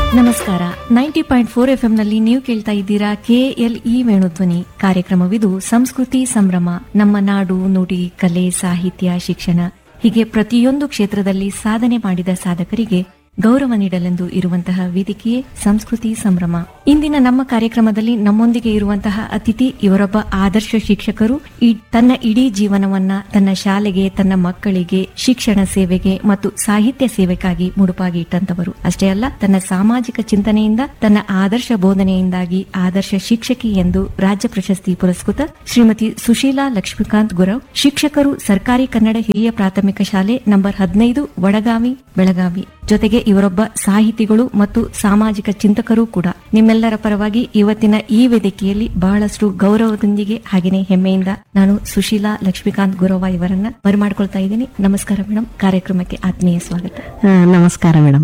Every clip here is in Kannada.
ನಮಸ್ಕಾರ ನೈಂಟಿ ಪಾಯಿಂಟ್ ಫೋರ್ ಎಫ್ ನಲ್ಲಿ ನೀವು ಕೇಳ್ತಾ ಇದ್ದೀರಾ ಕೆಎಲ್ಇ ವೇಣುಧ್ವನಿ ಕಾರ್ಯಕ್ರಮವಿದು ಸಂಸ್ಕೃತಿ ಸಂಭ್ರಮ ನಮ್ಮ ನಾಡು ನುಡಿ ಕಲೆ ಸಾಹಿತ್ಯ ಶಿಕ್ಷಣ ಹೀಗೆ ಪ್ರತಿಯೊಂದು ಕ್ಷೇತ್ರದಲ್ಲಿ ಸಾಧನೆ ಮಾಡಿದ ಸಾಧಕರಿಗೆ ಗೌರವ ನೀಡಲೆಂದು ಇರುವಂತಹ ವೇದಿಕೆಯೇ ಸಂಸ್ಕೃತಿ ಸಂಭ್ರಮ ಇಂದಿನ ನಮ್ಮ ಕಾರ್ಯಕ್ರಮದಲ್ಲಿ ನಮ್ಮೊಂದಿಗೆ ಇರುವಂತಹ ಅತಿಥಿ ಇವರೊಬ್ಬ ಆದರ್ಶ ಶಿಕ್ಷಕರು ಈ ತನ್ನ ಇಡೀ ಜೀವನವನ್ನ ತನ್ನ ಶಾಲೆಗೆ ತನ್ನ ಮಕ್ಕಳಿಗೆ ಶಿಕ್ಷಣ ಸೇವೆಗೆ ಮತ್ತು ಸಾಹಿತ್ಯ ಸೇವೆಗಾಗಿ ಮುಡುಪಾಗಿ ಇಟ್ಟಂತವರು ಅಷ್ಟೇ ಅಲ್ಲ ತನ್ನ ಸಾಮಾಜಿಕ ಚಿಂತನೆಯಿಂದ ತನ್ನ ಆದರ್ಶ ಬೋಧನೆಯಿಂದಾಗಿ ಆದರ್ಶ ಶಿಕ್ಷಕಿ ಎಂದು ರಾಜ್ಯ ಪ್ರಶಸ್ತಿ ಪುರಸ್ಕೃತ ಶ್ರೀಮತಿ ಸುಶೀಲಾ ಲಕ್ಷ್ಮೀಕಾಂತ್ ಗುರವ್ ಶಿಕ್ಷಕರು ಸರ್ಕಾರಿ ಕನ್ನಡ ಹಿರಿಯ ಪ್ರಾಥಮಿಕ ಶಾಲೆ ನಂಬರ್ ಹದಿನೈದು ವಡಗಾವಿ ಬೆಳಗಾವಿ ಜೊತೆಗೆ ಇವರೊಬ್ಬ ಸಾಹಿತಿಗಳು ಮತ್ತು ಸಾಮಾಜಿಕ ಚಿಂತಕರೂ ಕೂಡ ನಿಮ್ಮೆಲ್ಲರ ಪರವಾಗಿ ಇವತ್ತಿನ ಈ ವೇದಿಕೆಯಲ್ಲಿ ಬಹಳಷ್ಟು ಗೌರವದೊಂದಿಗೆ ಹಾಗೆಯೇ ಹೆಮ್ಮೆಯಿಂದ ನಾನು ಸುಶೀಲಾ ಲಕ್ಷ್ಮೀಕಾಂತ್ ಗುರವ ಇವರನ್ನ ಬರಮಾಡ್ಕೊಳ್ತಾ ಇದ್ದೀನಿ ನಮಸ್ಕಾರ ಮೇಡಮ್ ಕಾರ್ಯಕ್ರಮಕ್ಕೆ ಆತ್ಮೀಯ ಸ್ವಾಗತ ಆ, ನಮಸ್ಕಾರ ಮೇಡಮ್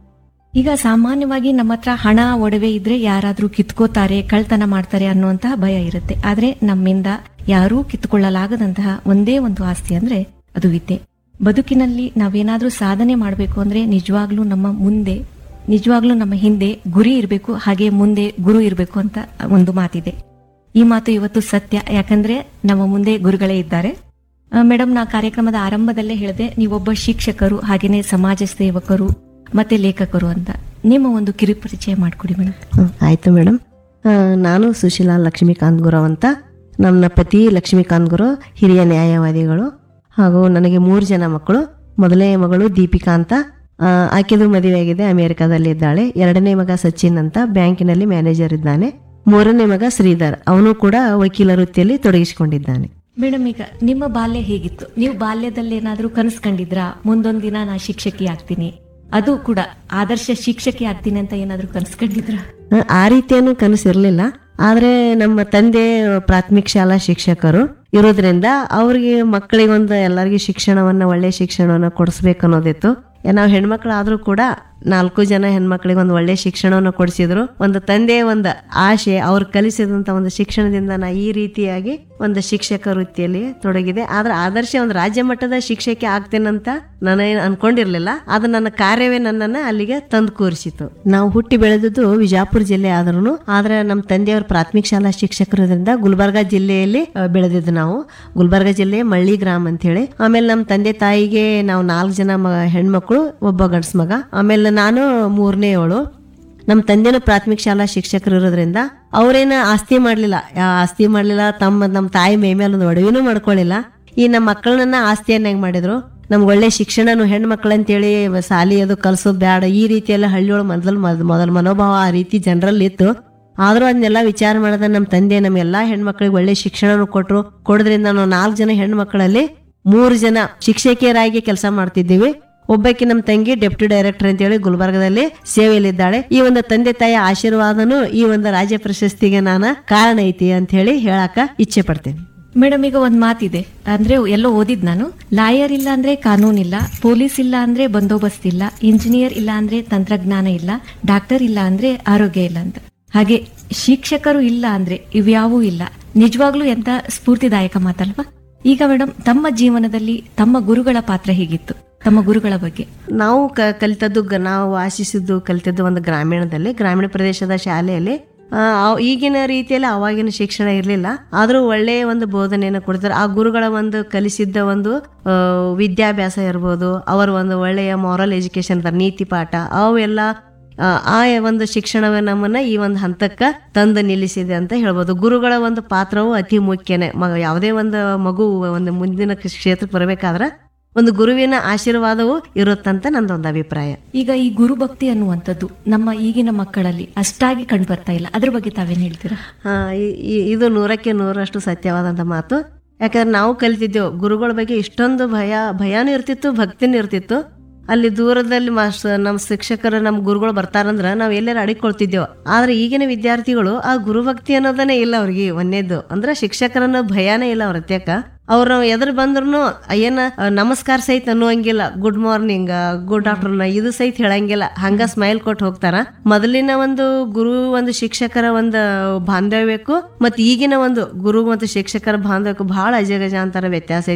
ಈಗ ಸಾಮಾನ್ಯವಾಗಿ ನಮ್ಮ ಹತ್ರ ಹಣ ಒಡವೆ ಇದ್ರೆ ಯಾರಾದ್ರೂ ಕಿತ್ಕೋತಾರೆ ಕಳ್ತನ ಮಾಡ್ತಾರೆ ಅನ್ನುವಂತಹ ಭಯ ಇರುತ್ತೆ ಆದ್ರೆ ನಮ್ಮಿಂದ ಯಾರೂ ಕಿತ್ಕೊಳ್ಳಲಾಗದಂತಹ ಒಂದೇ ಒಂದು ಆಸ್ತಿ ಅಂದ್ರೆ ಅದು ವಿದ್ಯೆ ಬದುಕಿನಲ್ಲಿ ನಾವೇನಾದ್ರೂ ಸಾಧನೆ ಮಾಡಬೇಕು ಅಂದ್ರೆ ನಿಜವಾಗ್ಲೂ ನಮ್ಮ ಮುಂದೆ ನಿಜವಾಗ್ಲೂ ನಮ್ಮ ಹಿಂದೆ ಗುರಿ ಇರಬೇಕು ಹಾಗೆ ಮುಂದೆ ಗುರು ಇರಬೇಕು ಅಂತ ಒಂದು ಮಾತಿದೆ ಈ ಮಾತು ಇವತ್ತು ಸತ್ಯ ಯಾಕಂದ್ರೆ ನಮ್ಮ ಮುಂದೆ ಗುರುಗಳೇ ಇದ್ದಾರೆ ಮೇಡಮ್ ನಾ ಕಾರ್ಯಕ್ರಮದ ಆರಂಭದಲ್ಲೇ ಹೇಳಿದೆ ನೀವೊಬ್ಬ ಶಿಕ್ಷಕರು ಹಾಗೇನೆ ಸಮಾಜ ಸೇವಕರು ಮತ್ತೆ ಲೇಖಕರು ಅಂತ ನಿಮ್ಮ ಒಂದು ಕಿರು ಪರಿಚಯ ಮಾಡಿಕೊಡಿ ಮೇಡಮ್ ಹ್ಮ್, ಆಯ್ತು ಮೇಡಮ್ ಆ, ನಾನು ಸುಶೀಲಾ ಲಕ್ಷ್ಮೀಕಾಂತ್ ಗುರವ್ ಅಂತ ನನ್ನ ಪತಿ ಲಕ್ಷ್ಮೀಕಾಂತ್ ಗುರು ಹಿರಿಯ ನ್ಯಾಯವಾದಿಗಳು ಹಾಗೂ ನನಗೆ ಮೂರು ಜನ ಮಕ್ಕಳು ಮೊದಲನೇ ಮಗಳು ದೀಪಿಕಾ ಅಂತ ಆ, ಆಕೆದು ಮದುವೆಯಾಗಿದೆ ಅಮೆರಿಕಾದಲ್ಲಿ ಇದ್ದಾಳೆ ಎರಡನೇ ಮಗ ಸಚಿನ್ ಅಂತ ಬ್ಯಾಂಕಿನಲ್ಲಿ ಮ್ಯಾನೇಜರ್ ಇದ್ದಾನೆ ಮೂರನೇ ಮಗ ಶ್ರೀಧರ್ ಅವನು ಕೂಡ ವಕೀಲ ವೃತ್ತಿಯಲ್ಲಿ ತೊಡಗಿಸಿಕೊಂಡಿದ್ದಾನೆ ಮೇಡಮ್ ಈಗ ನಿಮ್ಮ ಬಾಲ್ಯ ಹೇಗಿತ್ತು ನೀವು ಬಾಲ್ಯದಲ್ಲಿ ಏನಾದ್ರೂ ಕನಸು ಕಂಡಿದ್ರಾ ಮುಂದೊಂದ್ ದಿನ ನಾ ಶಿಕ್ಷಕಿ ಆಗ್ತೀನಿ ಅದು ಕೂಡ ಆದರ್ಶ ಶಿಕ್ಷಕಿ ಆಗ್ತೀನಿ ಅಂತ ಏನಾದ್ರೂ ಕನಸು ಕಂಡಿದ್ರಾ ಆ, ಆ ರೀತಿಯೇನು ಕನಸಿರ್ಲಿಲ್ಲ ಆದ್ರೆ ನಮ್ಮ ತಂದೆ ಪ್ರಾಥಮಿಕ ಶಾಲಾ ಶಿಕ್ಷಕರು ಇರೋದ್ರಿಂದ ಅವ್ರಿಗೆ ಮಕ್ಕಳಿಗೊಂದು ಎಲ್ಲರಿಗೂ ಶಿಕ್ಷಣವನ್ನ ಒಳ್ಳೆ ಶಿಕ್ಷಣವನ್ನ ಕೊಡಿಸ್ಬೇಕು ಅನ್ನೋದಿತ್ತು ನಾವು ಹೆಣ್ಮಕ್ಳಾದ್ರೂ ಕೂಡ ನಾಲ್ಕು ಜನ ಹೆಣ್ಮಕ್ಳಿಗೆ ಒಂದು ಒಳ್ಳೆ ಶಿಕ್ಷಣವನ್ನು ಕೊಡಿಸಿದ್ರು ಒಂದು ತಂದೆಯ ಒಂದು ಆಶೆ ಅವ್ರು ಕಲಿಸಿದಂತ ಒಂದು ಶಿಕ್ಷಣದಿಂದ ನಾ ಈ ರೀತಿಯಾಗಿ ಒಂದು ಶಿಕ್ಷಕ ವೃತ್ತಿಯಲ್ಲಿ ತೊಡಗಿದೆ ಆದ್ರೆ ಆದರ್ಶ ಒಂದು ರಾಜ್ಯ ಮಟ್ಟದ ಶಿಕ್ಷಕಿ ಆಗ್ತೇನಂತ ನಾನೇನು ಅನ್ಕೊಂಡಿರ್ಲಿಲ್ಲ ಅದು ನನ್ನ ಕಾರ್ಯವೇ ನನ್ನನ್ನ ಅಲ್ಲಿಗೆ ತಂದು ಕೂರಿಸಿತು ನಾವು ಹುಟ್ಟಿ ಬೆಳೆದದ್ದು ವಿಜಾಪುರ ಜಿಲ್ಲೆ ಆದ್ರೂ ಆದ್ರೆ ನಮ್ಮ ತಂದೆಯವರು ಪ್ರಾಥಮಿಕ ಶಾಲಾ ಶಿಕ್ಷಕರೋದ್ರಿಂದ ಗುಲ್ಬರ್ಗಾ ಜಿಲ್ಲೆಯಲ್ಲಿ ಆ, ಬೆಳೆದಿದ್ದು ನಾವು ಗುಲ್ಬರ್ಗಾ ಜಿಲ್ಲೆ ಮಳ್ಳಿ ಗ್ರಾಮ ಅಂತ ಹೇಳಿ ಆಮೇಲೆ ನಮ್ಮ ತಂದೆ ತಾಯಿಗೆ ನಾವು ನಾಲ್ಕು ಜನ ಮ ಹೆಣ್ಮಕ್ಳು ಒಬ್ಬ ಗಂಡ್ಸ್ ಮಗ ಆಮೇಲೆ ನಾನು ಮೂರನೇ ಅವಳು ನಮ್ಮ ತಂದೆನೂ ಪ್ರಾಥಮಿಕ ಶಾಲಾ ಶಿಕ್ಷಕರು ಇರೋದ್ರಿಂದ ಅವ್ರೇನ ಆಸ್ತಿ ಮಾಡ್ಲಿಲ್ಲ ಯಾ- ಆಸ್ತಿ ಮಾಡ್ಲಿಲ್ಲ ತಮ್ಮ ನಮ್ಮ ತಾಯಿ ಮೈ ಮೇಲೆ ಒಂದು ಒಡವೆನೂ ಮಾಡ್ಕೊಳ್ಳಿಲ್ಲ ಈ ನಮ್ಮ ಮಕ್ಕಳನ್ನ ಆಸ್ತಿಯನ್ನಾಗಿ ಮಾಡಿದ್ರು ನಮ್ಗೆ ಒಳ್ಳೆ ಶಿಕ್ಷಣನು ಹೆಣ್ಮಕ್ಳು ಅಂತೇಳಿ ಸಾಲಿ ಅದು ಕಲ್ಸೋದು ಬೇಡ ಈ ರೀತಿ ಎಲ್ಲ ಹಳ್ಳಿಯೊಳಗೆ ಮೊದಲು ಮೊದಲ ಮನೋಭಾವ ಆ ರೀತಿ ಜನರಲ್ಲಿ ಇತ್ತು ಆದ್ರೂ ಅದನ್ನೆಲ್ಲ ವಿಚಾರ ಮಾಡಿದ ನಮ್ಮ ತಂದೆ ನಮ್ಮ ಎಲ್ಲಾ ಹೆಣ್ಮಕ್ಳಿಗೆ ಒಳ್ಳೆ ಶಿಕ್ಷಣನು ಕೊಟ್ರು ಕೊಡೋದ್ರಿಂದ ನಾವು ನಾಲ್ಕು ಜನ ಹೆಣ್ಮಕ್ಳಲ್ಲಿ ಮೂರು ಜನ ಶಿಕ್ಷಕಿಯರಾಗಿ ಕೆಲಸ ಮಾಡ್ತಿದ್ದೀವಿ ಒಬ್ಬಾಕಿ ನಮ್ಮ ತಂಗಿ ಡೆಪ್ಟಿ ಡೈರೆಕ್ಟರ್ ಅಂತೇಳಿ ಗುಲ್ಬರ್ಗದಲ್ಲಿ ಸೇವೆಯಲ್ಲಿದ್ದಾಳೆ ಈ ಒಂದು ತಂದೆ ತಾಯಿ ಆಶೀರ್ವಾದನು ಈ ಒಂದು ರಾಜ್ಯ ಪ್ರಶಸ್ತಿಗೆ ನಾನು ಕಾರಣ ಐತಿ ಅಂತ ಹೇಳಿ ಹೇಳಾಕ ಇಚ್ಛೆ ಪಡ್ತೇನೆ ಮೇಡಮ್ ಈಗ ಒಂದ್ ಮಾತಿದೆ ಅಂದ್ರೆ ಎಲ್ಲೋ ಓದಿದ್ ನಾನು ಲಾಯರ್ ಇಲ್ಲ ಅಂದ್ರೆ ಕಾನೂನ್ ಇಲ್ಲ ಪೊಲೀಸ್ ಇಲ್ಲ ಅಂದ್ರೆ ಬಂದೋಬಸ್ತ್ ಇಲ್ಲ ಇಂಜಿನಿಯರ್ ಇಲ್ಲ ಅಂದ್ರೆ ತಂತ್ರಜ್ಞಾನ ಇಲ್ಲ ಡಾಕ್ಟರ್ ಇಲ್ಲ ಅಂದ್ರೆ ಆರೋಗ್ಯ ಇಲ್ಲ ಅಂತ ಹಾಗೆ ಶಿಕ್ಷಕರು ಇಲ್ಲ ಅಂದ್ರೆ ಇವ್ಯಾವೂ ಇಲ್ಲ ನಿಜವಾಗ್ಲೂ ಎಂತ ಸ್ಫೂರ್ತಿದಾಯಕ ಮಾತಲ್ವಾ ಈಗ ಮೇಡಮ್ ತಮ್ಮ ಜೀವನದಲ್ಲಿ ತಮ್ಮ ಗುರುಗಳ ಪಾತ್ರ ಹೇಗಿತ್ತು ತಮ್ಮ ಗುರುಗಳ ಬಗ್ಗೆ ನಾವು ಕ ಕಲಿತದ್ದು ಗ- ನಾವು ಆಶಿಸಿದ್ದು ಕಲಿತದ್ದು ಒಂದು ಗ್ರಾಮೀಣದಲ್ಲಿ ಗ್ರಾಮೀಣ ಪ್ರದೇಶದ ಶಾಲೆಯಲ್ಲಿ ಆ, ಅವ್- ಈಗಿನ ರೀತಿಯಲ್ಲಿ ಅವಾಗಿನ ಶಿಕ್ಷಣ ಇರಲಿಲ್ಲ ಆದರೂ ಒಳ್ಳೆಯ ಒಂದು ಬೋಧನೆಯನ್ನು ಕೊಡ್ತಾರೆ ಆ ಗುರುಗಳ ಒಂದು ಕಲಿಸಿದ್ದ ಒಂದು ಆ, ವಿದ್ಯಾಭ್ಯಾಸ ಇರ್ಬೋದು ಅವರ ಒಂದು ಒಳ್ಳೆಯ ಮಾರಲ್ ಎಜುಕೇಶನ್ ನೀತಿ ಪಾಠ ಅವೆಲ್ಲ ಆ, ಆ ಒಂದು ಶಿಕ್ಷಣವೇ ನಮ್ಮನ್ನ ಈ ಒಂದು ಹಂತಕ್ಕ ತಂದು ನಿಲ್ಲಿಸಿದೆ ಅಂತ ಹೇಳ್ಬೋದು ಗುರುಗಳ ಒಂದು ಪಾತ್ರವು ಅತಿ ಮುಖ್ಯನೇ ಮ ಯಾವುದೇ ಒಂದು ಮಗು ಒಂದು ಮುಂದಿನ ಕ್ಷೇತ್ರಕ್ಕೆ ಬರಬೇಕಾದ್ರೆ ಒಂದು ಗುರುವಿನ ಆಶೀರ್ವಾದವು ಇರುತ್ತಂತ ನಂದೊಂದು ಅಭಿಪ್ರಾಯ ಈಗ ಈ ಗುರುಭಕ್ತಿ ಅನ್ನುವಂಥದ್ದು ನಮ್ಮ ಈಗಿನ ಮಕ್ಕಳಲ್ಲಿ ಅಷ್ಟಾಗಿ ಕಂಡು ಬರ್ತಾ ಇಲ್ಲ ಅದ್ರ ಬಗ್ಗೆ ತಾವೇನ್ ಹೇಳ್ತೀರಾ ಆ, ಈ- ಈ- ಇದು ನೂರಕ್ಕೆ ನೂರಷ್ಟು ಸತ್ಯವಾದಂಥ ಮಾತು ಯಾಕಂದ್ರೆ ನಾವು ಕಲಿತಿದ್ದೆವು ಗುರುಗಳ ಬಗ್ಗೆ ಇಷ್ಟೊಂದು ಭಯ ಭಯನೂ ಇರ್ತಿತ್ತು ಭಕ್ತಿನೂ ಇರ್ತಿತ್ತು ಅಲ್ಲಿ ದೂರದಲ್ಲಿ ಮಾಸ್ ನಮ್ಮ ಶಿಕ್ಷಕರು ನಮ್ಮ ಗುರುಗಳು ಬರ್ತಾರಂದ್ರ ನಾವು ಎಲ್ಲಾರು ಅಡಿಕೊಳ್ತಿದ್ದೆವು ಆದ್ರೆ ಈಗಿನ ವಿದ್ಯಾರ್ಥಿಗಳು ಆ ಗುರುಭಕ್ತಿ ಅನ್ನೋದನ್ನೇ ಇಲ್ಲ ಅವ್ರಿಗೆ ಒಂದೇದ್ದು ಅಂದ್ರೆ ಶಿಕ್ಷಕರನ್ನ ಭಯನೇ ಇಲ್ಲ ಅವ್ರ ಹತ್ಯಾಕ ಅವ್ರು ಎದುರು ಬಂದ್ರು ಏನ ಆ, ನಮಸ್ಕಾರ ಸಹಿತ ಅನ್ನುವಂಗಿಲ್ಲ ಗುಡ್ ಮಾರ್ನಿಂಗ್ ಗುಡ್ ಆಫ್ಟರ್ನೂನ್ ಇದು ಸಹಿತ ಹೇಳಂಗಿಲ್ಲ ಹಂಗ ಸ್ಮೈಲ್ ಕೊಟ್ಟು ಹೋಗ್ತಾರ ಮೊದಲಿನ ಒಂದು ಗುರು ಒಂದು ಶಿಕ್ಷಕರ ಒಂದು ಬಾಂಧವ್ಯಕ್ಕೂ ಮತ್ತೆ ಈಗಿನ ಒಂದು ಗುರು ಮತ್ತು ಶಿಕ್ಷಕರ ಬಾಂಧವ್ಯಕ್ಕೂ ಬಹಳ ಅಜಗಜಾಂತರ ವ್ಯತ್ಯಾಸ ಐತಿ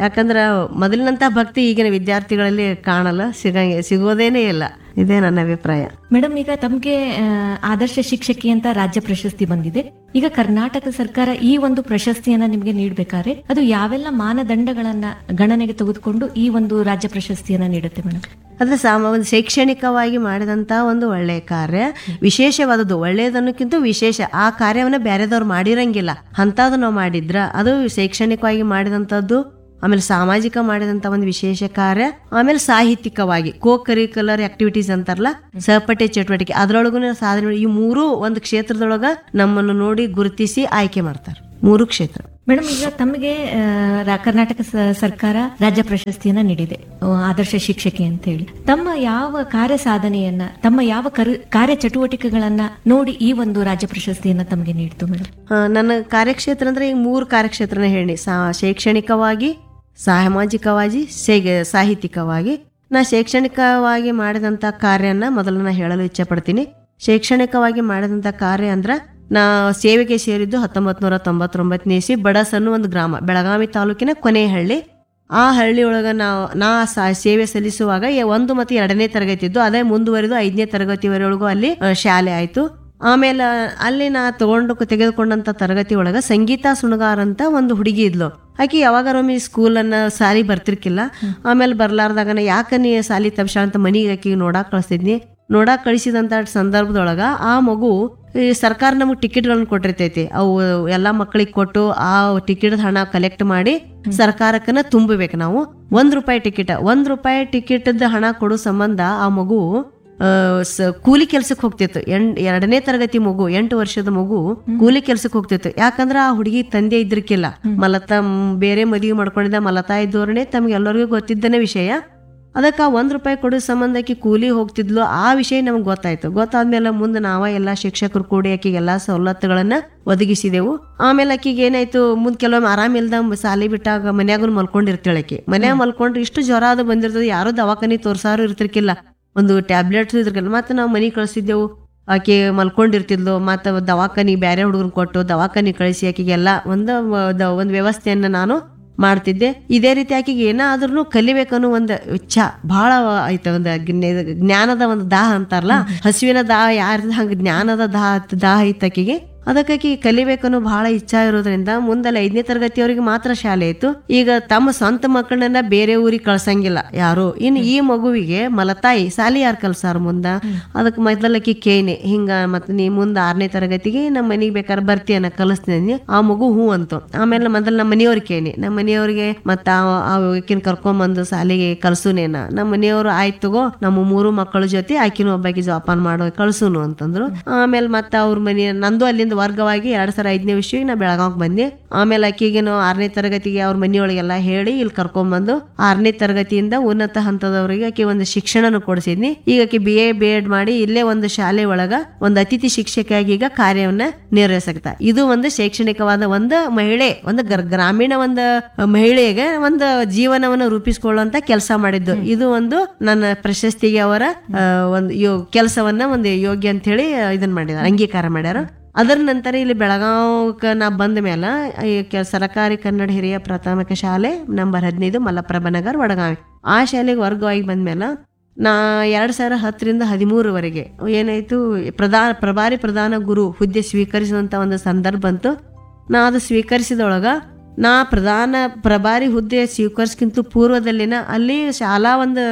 ಯಾಕಂದ್ರೆ ಮೊದಲಿನಂತ ಭಕ್ತಿ ಈಗಿನ ವಿದ್ಯಾರ್ಥಿಗಳಲ್ಲಿ ಕಾಣಲ್ಲ ಸಿಗಂಗೆ ಸಿಗೋದೇನೇ ಇಲ್ಲ ಇದೇ ನನ್ನ ಅಭಿಪ್ರಾಯ ಮೇಡಮ್ ಈಗ ತಮ್ಗೆ ಆ, ಆದರ್ಶ ಶಿಕ್ಷಕಿ ಅಂತ ರಾಜ್ಯ ಪ್ರಶಸ್ತಿ ಬಂದಿದೆ ಈಗ ಕರ್ನಾಟಕ ಸರ್ಕಾರ ಈ ಒಂದು ಪ್ರಶಸ್ತಿಯನ್ನ ನಿಮ್ಗೆ ನೀಡಬೇಕಾದ್ರೆ ಅದು ಯಾವೆಲ್ಲ ಮಾನದಂಡಗಳನ್ನ ಗಣನೆಗೆ ತೆಗೆದುಕೊಂಡು ಈ ಒಂದು ರಾಜ್ಯ ಪ್ರಶಸ್ತಿಯನ್ನ ನೀಡುತ್ತೆ ಮೇಡಮ್ ಅದ್ರ ಸಾಮ ಒಂದು ಶೈಕ್ಷಣಿಕವಾಗಿ ಮಾಡಿದಂತ ಒಂದು ಒಳ್ಳೆಯ ಕಾರ್ಯ ವಿಶೇಷವಾದದ್ದು ಒಳ್ಳೆಯದನ್ನಕ್ಕಿಂತ ವಿಶೇಷ ಆ ಕಾರ್ಯವನ್ನ ಬೇರೆದವ್ರು ಮಾಡಿರಂಗಿಲ್ಲ ಅಂತದ್ದು ನಾವು ಮಾಡಿದ್ರ ಅದು ಶೈಕ್ಷಣಿಕವಾಗಿ ಮಾಡಿದಂಥದ್ದು ಆಮೇಲೆ ಸಾಮಾಜಿಕ ಮಾಡಿದಂತ ಒಂದು ವಿಶೇಷ ಕಾರ್ಯ ಆಮೇಲೆ ಸಾಹಿತ್ಯಿಕವಾಗಿ ಕೋ ಕರಿಕ್ಯುಲರ್ ಆಕ್ಟಿವಿಟೀಸ್ ಅಂತಾರಲ್ಲ ಸಹಪಠ್ಯ ಚಟುವಟಿಕೆ ಅದ್ರೊಳಗೂ ಸಾಧನೆ ಮಾಡಿ- ಈ ಮೂರು ಒಂದು ಕ್ಷೇತ್ರದೊಳಗ ನಮ್ಮನ್ನು ನೋಡಿ ಗುರುತಿಸಿ ಆಯ್ಕೆ ಮಾಡ್ತಾರೆ ಮೂರು ಕ್ಷೇತ್ರ ಮೇಡಮ್ ಈಗ ತಮಗೆ ಆ, ರಾ- ಕರ್ನಾಟಕ ಸ- ಸರ್ಕಾರ ರಾಜ್ಯ ಪ್ರಶಸ್ತಿಯನ್ನ ನೀಡಿದೆ ಆ, ಆದರ್ಶ ಶಿಕ್ಷಕಿ ಅಂತ ಹೇಳಿ ತಮ್ಮ ಯಾವ ಕಾರ್ಯ ಸಾಧನೆಯನ್ನ ತಮ್ಮ ಯಾವ ಕರು- ಕಾರ್ಯ ಚಟುವಟಿಕೆಗಳನ್ನ ನೋಡಿ ಈ ಒಂದು ರಾಜ್ಯ ಪ್ರಶಸ್ತಿಯನ್ನ ತಮಗೆ ನೀಡಿತು ಮೇಡಮ್ ಆ, ನನ್ನ ಕಾರ್ಯಕ್ಷೇತ್ರ ಅಂದ್ರೆ ಈಗ ಮೂರು ಕಾರ್ಯಕ್ಷೇತ್ರನ ಹೇಳಿ ಸಾ ಶೈಕ್ಷಣಿಕವಾಗಿ ಸಾಮಾಜಿಕವಾಗಿ ಸೇ- ಸಾಹಿತ್ಯಿಕವಾಗಿ ನಾ ಶೈಕ್ಷಣಿಕವಾಗಿ ಮಾಡಿದಂಥ ಕಾರ್ಯನ ಮೊದಲು ನಾ ಹೇಳಲು ಇಚ್ಛೆ ಪಡ್ತೀನಿ ಶೈಕ್ಷಣಿಕವಾಗಿ ಮಾಡಿದಂಥ ಕಾರ್ಯ ಅಂದ್ರೆ ನಾ ಸೇವೆಗೆ ಸೇರಿದ್ದು ಹತ್ತೊಂಬತ್ತು ನೂರ ತೊಂಬತ್ತೊಂಬತ್ತನೇ ಇಸ್ವಿ ಬಡಸ್ ಅನ್ನೋ ಒಂದು ಗ್ರಾಮ ಬೆಳಗಾವಿ ತಾಲೂಕಿನ ಕೊನೆಯ ಹಳ್ಳಿ ಆ ಹಳ್ಳಿ ಒಳಗ ನಾವು ನಾ ಸ- ಸೇವೆ ಸಲ್ಲಿಸುವಾಗ ಎ- ಒಂದು ಮತ್ತು ಎರಡನೇ ತರಗತಿ ಇದ್ದು ಅದೇ ಮುಂದುವರೆದು ಐದನೇ ತರಗತಿವರೆಗೂ ಅಲ್ಲಿ ಆ, ಶಾಲೆ ಆಯ್ತು ಆಮೇಲೆ ಅಲ್ಲಿ ನಾ ತಗೊಂಡು ತೆಗೆದುಕೊಂಡಂತ ತರಗತಿ ಒಳಗ ಸಂಗೀತ ಸುಣಗಾರ್ ಅಂತ ಒಂದು ಹುಡುಗಿ ಇದ್ಲು ಆಕಿ ಯಾವಾಗಾರೊಮ್ಮೆ ಸ್ಕೂಲನ್ನ ಸಾಲಿ ಬರ್ತಿರ್ಕಿಲ್ಲ ಆಮೇಲೆ ಬರ್ಲಾರ್ದಾಗ ನಾ ಯಾಕ ನೀ ಸಾಲಿ ತಪ್ಸ ಅಂತ ಮನಿಗೆ ಆಕಿಗೆ ನೋಡಾಕ್ ಕಳಿಸ್ತಿದ್ನಿ ನೋಡಾಕ್ ಕಳಿಸಿದಂತ ಸಂದರ್ಭದೊಳಗ ಆ ಮಗು ಈ ಸರ್ಕಾರ ನಮಗೆ ಟಿಕೆಟ್ಗಳನ್ನ ಕೊಟ್ಟಿರ್ತೈತಿ ಅವು ಎಲ್ಲಾ ಮಕ್ಕಳಿಗೆ ಕೊಟ್ಟು ಆ ಟಿಕೆಟ್ ಹಣ ಕಲೆಕ್ಟ್ ಮಾಡಿ ಸರ್ಕಾರಕ್ಕನ ತುಂಬಬೇಕು ನಾವು ಒಂದ್ ರೂಪಾಯಿ ಟಿಕೆಟ್ ಒಂದ್ ರೂಪಾಯಿ ಟಿಕೆಟ್ ಹಣ ಕೊಡೋ ಸಂಬಂಧ ಆ ಮಗು ಆ, ಸ- ಕೂಲಿ ಕೆಲ್ಸಕ್ಕೆ ಹೋಗ್ತಿತ್ತು ಎಂ ಎರಡನೇ ತರಗತಿ ಮಗು ಎಂಟು ವರ್ಷದ ಮಗು ಕೂಲಿ ಕೆಲ್ಸಕ್ಕೆ ಹೋಗ್ತಿತ್ತು ಯಾಕಂದ್ರ ಆ ಹುಡುಗಿ ತಂದೆ ಇದ್ರಕ್ಕಿಲ್ಲ ಮಲತಾ ಮ್, ಬೇರೆ ಮದುವೆ ಮಾಡ್ಕೊಂಡಿದ್ದ ಮಲತಾ ಇದ್ದವ್ರನ್ನೇ ತಮ್ಗೆ ಎಲ್ಲರಿಗೂ ಗೊತ್ತಿದ್ದನೇ ವಿಷಯ ಅದಕ್ಕೆ ಆ ಒಂದ್ ರೂಪಾಯಿ ಕೊಡೋ ಸಂಬಂಧಕ್ಕೆ ಕೂಲಿ ಹೋಗ್ತಿದ್ಲು ಆ ವಿಷಯ ನಮ್ಗೆ ಗೊತ್ತಾಯ್ತು ಗೊತ್ತಾದ್ಮೇಲೆ ಮುಂದೆ ನಾವ ಎಲ್ಲಾ ಶಿಕ್ಷಕರು ಕೂಡಿ ಆಕಿಗೆ ಎಲ್ಲಾ ಸವಲತ್ತುಗಳನ್ನ ಒದಗಿಸಿದೆವು ಆಮೇಲೆ ಆಕಿಗೆ ಏನಾಯ್ತು ಮುಂದ್ ಕೆಲವೊಮ್ಮೆ ಆರಾಮಿಲ್ದ ಸಾಲಿ ಬಿಟ್ಟಾಗ ಮನ್ಯಾಗೂ ಮಲ್ಕೊಂಡಿರ್ತಾಳೆ ಆಕಿ ಮನ್ಯಾಗ ಮಲ್ಕೊಂಡ್ರೆ ಇಷ್ಟು ಜ್ವರ ಅದು ಬಂದಿರ್ತದೆ ಯಾರು ದವಾಖಾನಿ ತೋರ್ಸಾರು ಇರ್ತಿರ್ಕಿಲ್ಲ ಒಂದು ಟ್ಯಾಬ್ಲೆಟ್ಸ್ ಇದ್ರಲ್ಲ ಮತ್ತೆ ನಾವು ಮನೆಗೆ ಕಳಿಸಿದ್ದೆವು ಆಕೆ ಮಲ್ಕೊಂಡಿರ್ತಿದ್ಲು ಮತ್ತೆ ದವಾಖಾನಿ ಬೇರೆ ಹುಡುಗರು ಕೊಟ್ಟು ದವಾಖಾನಿ ಕಳಿಸಿ ಆಕೆಗೆಲ್ಲ ಒಂದು ದ- ಒಂದು ವ್ಯವಸ್ಥೆಯನ್ನ ನಾನು ಮಾಡ್ತಿದ್ದೆ ಇದೇ ರೀತಿ ಆಕೆಗೆ ಏನಾದ್ರೂ ಕಲಿಬೇಕನ್ನೋ ಒಂದು ಇಚ್ಛಾ ಬಹಳ ಐತೆ ಒಂದು ಜ್ಞ- ಜ್ಞಾನದ ಒಂದು ದಾಹ ಅಂತಾರಲ್ಲ ಹಸಿವಿನ ದಾಹ ಯಾರ್ದ ಹಂಗ ಜ್ಞಾನದ ದಾಹ ದಾಹ ಐತೆ ಆಕೆಗೆ ಅದಕ್ಕಾಗಿ ಕಲಿಬೇಕನ್ನೋ ಬಹಳ ಇಚ್ಛಾ ಇರೋದ್ರಿಂದ ಮುಂದಲ್ಲ ಐದನೇ ತರಗತಿಯವರಿಗೆ ಮಾತ್ರ ಶಾಲೆ ಇತ್ತು ಈಗ ತಮ್ಮ ಸ್ವಂತ ಮಕ್ಕಳನ್ನ ಬೇರೆ ಊರಿಗೆ ಕಳ್ಸಂಗಿಲ್ಲ ಯಾರು ಇನ್ನು ಈ ಮಗುವಿಗೆ ಮಲತಾಯಿ ಸಾಲಿ ಯಾರು ಕಲ್ಸಾರ ಮುಂದ ಅದಕ್ಕೆ ಮೊದಲಕ್ಕಿ ಕೇನೆ ಹಿಂಗ ಮತ್ ನೀ ಮುಂದ ಆರನೇ ತರಗತಿಗೆ ನಮ್ಮ ಮನಿಗೆ ಬೇಕಾದ್ರೆ ಬರ್ತೀಯನ್ನ ಕಲಿಸ್ತೀನಿ ಆ ಮಗು ಹೂ ಅಂತು ಆಮೇಲೆ ಮೊದಲು ನಮ್ಮ ಮನೆಯವ್ರಿಗೆ ಕೇನಿ ನಮ್ಮ ಮನೆಯವ್ರಿಗೆ ಮತ್ತ ಆಕಿನ ಕರ್ಕೊಂಬಂದು ಸಾಲಿಗೆ ಕಲ್ಸುನೇನ ನಮ್ಮ ಮನೆಯವರು ಆಯ್ತು ತಗೋ ನಮ್ಮ ಮೂರು ಮಕ್ಕಳ ಜೊತೆ ಆಕಿನ ಒಬ್ಬಾಕಿ ಜೋಪಾನ ಮಾಡೋ ಕಳ್ಸುನು ಅಂತಂದ್ರು ಆಮೇಲೆ ಮತ್ತೆ ಅವ್ರ ಮನೆ ನಂದು ಅಲ್ಲಿಂದ ವರ್ಗವಾಗಿ ಎರಡ್ ಸಾವಿರ ಐದನೇ ವಿಷಯಕ್ಕೆ ನಾ ಬೆಳಗಾವ್ ಬಂದೆ ಆಮೇಲೆ ಆಕಿಗೇನು ಆರನೇ ತರಗತಿಗೆ ಅವ್ರ ಮನೆಯೊಳಗೆಲ್ಲ ಹೇಳಿ ಇಲ್ಲಿ ಕರ್ಕೊಂಬಂದು ಆರನೇ ತರಗತಿಯಿಂದ ಉನ್ನತ ಹಂತದವರಿಗೆ ಆಕೆ ಒಂದು ಶಿಕ್ಷಣನು ಕೊಡಿಸಿದ್ನಿ ಈಗ ಆಕೆ ಬಿ ಎ ಬಿ ಎಡ್ ಮಾಡಿ ಇಲ್ಲೇ ಒಂದು ಶಾಲೆ ಒಳಗ ಒಂದು ಅತಿಥಿ ಶಿಕ್ಷಕಿಯಾಗಿ ಈಗ ಕಾರ್ಯವನ್ನ ನಿರ್ವಹಿಸಕ್ತ ಇದು ಒಂದು ಶೈಕ್ಷಣಿಕವಾದ ಒಂದು ಮಹಿಳೆ ಒಂದು ಗ್ರ- ಗ್ರಾಮೀಣ ಒಂದು ಮಹಿಳೆಗೆ ಒಂದು ಜೀವನವನ್ನು ರೂಪಿಸಿಕೊಳ್ಳುವಂತ ಕೆಲಸ ಮಾಡಿದ್ದು ಇದು ಒಂದು ನನ್ನ ಪ್ರಶಸ್ತಿಗೆ ಅವರ ಆ, ಒಂದು ಯೋ ಕೆಲಸವನ್ನ ಒಂದು ಯೋಗ್ಯ ಅಂತ ಹೇಳಿ ಇದನ್ನ ಮಾಡಿದಾರೆ ಅಂಗೀಕಾರ ಮಾಡ್ಯಾರ ಅದರ ನಂತರ ಇಲ್ಲಿ ಬೆಳಗಾವಕ್ಕೆ ನಾ ಬಂದ ಮೇಲೆ ಈ ಕೆ- ಸರಕಾರಿ ಕನ್ನಡ ಹಿರಿಯ ಪ್ರಾಥಮಿಕ ಶಾಲೆ ನಂಬರ್ ಹದಿನೈದು ಮಲ್ಲಪ್ರಭ ನಗರ್ ವಡಗಾವಿ ಆ ಶಾಲೆಗೆ ವರ್ಗವಾಗಿ ಬಂದ್ಮೇಲೆ ನಾ ಎರಡ್ ಸಾವಿರ ಹತ್ತರಿಂದ ಹದಿಮೂರವರೆಗೆ ಏನಾಯ್ತು ಪ್ರಧಾನ ಪ್ರಭಾರಿ ಪ್ರಧಾನ ಗುರು ಹುದ್ದೆ ಸ್ವೀಕರಿಸಿದಂತ ಒಂದು ಸಂದರ್ಭ ಬಂತು ನಾ ಅದು ಸ್ವೀಕರಿಸಿದೊಳಗ ನಾ ಪ್ರಧಾನ ಪ್ರಭಾರಿ ಹುದ್ದೆ ಸ್ವೀಕರಿಸ್ಕಿಂತ ಪೂರ್ವದಲ್ಲಿನ ಅಲ್ಲಿ ಶಾಲಾ ಒಂದು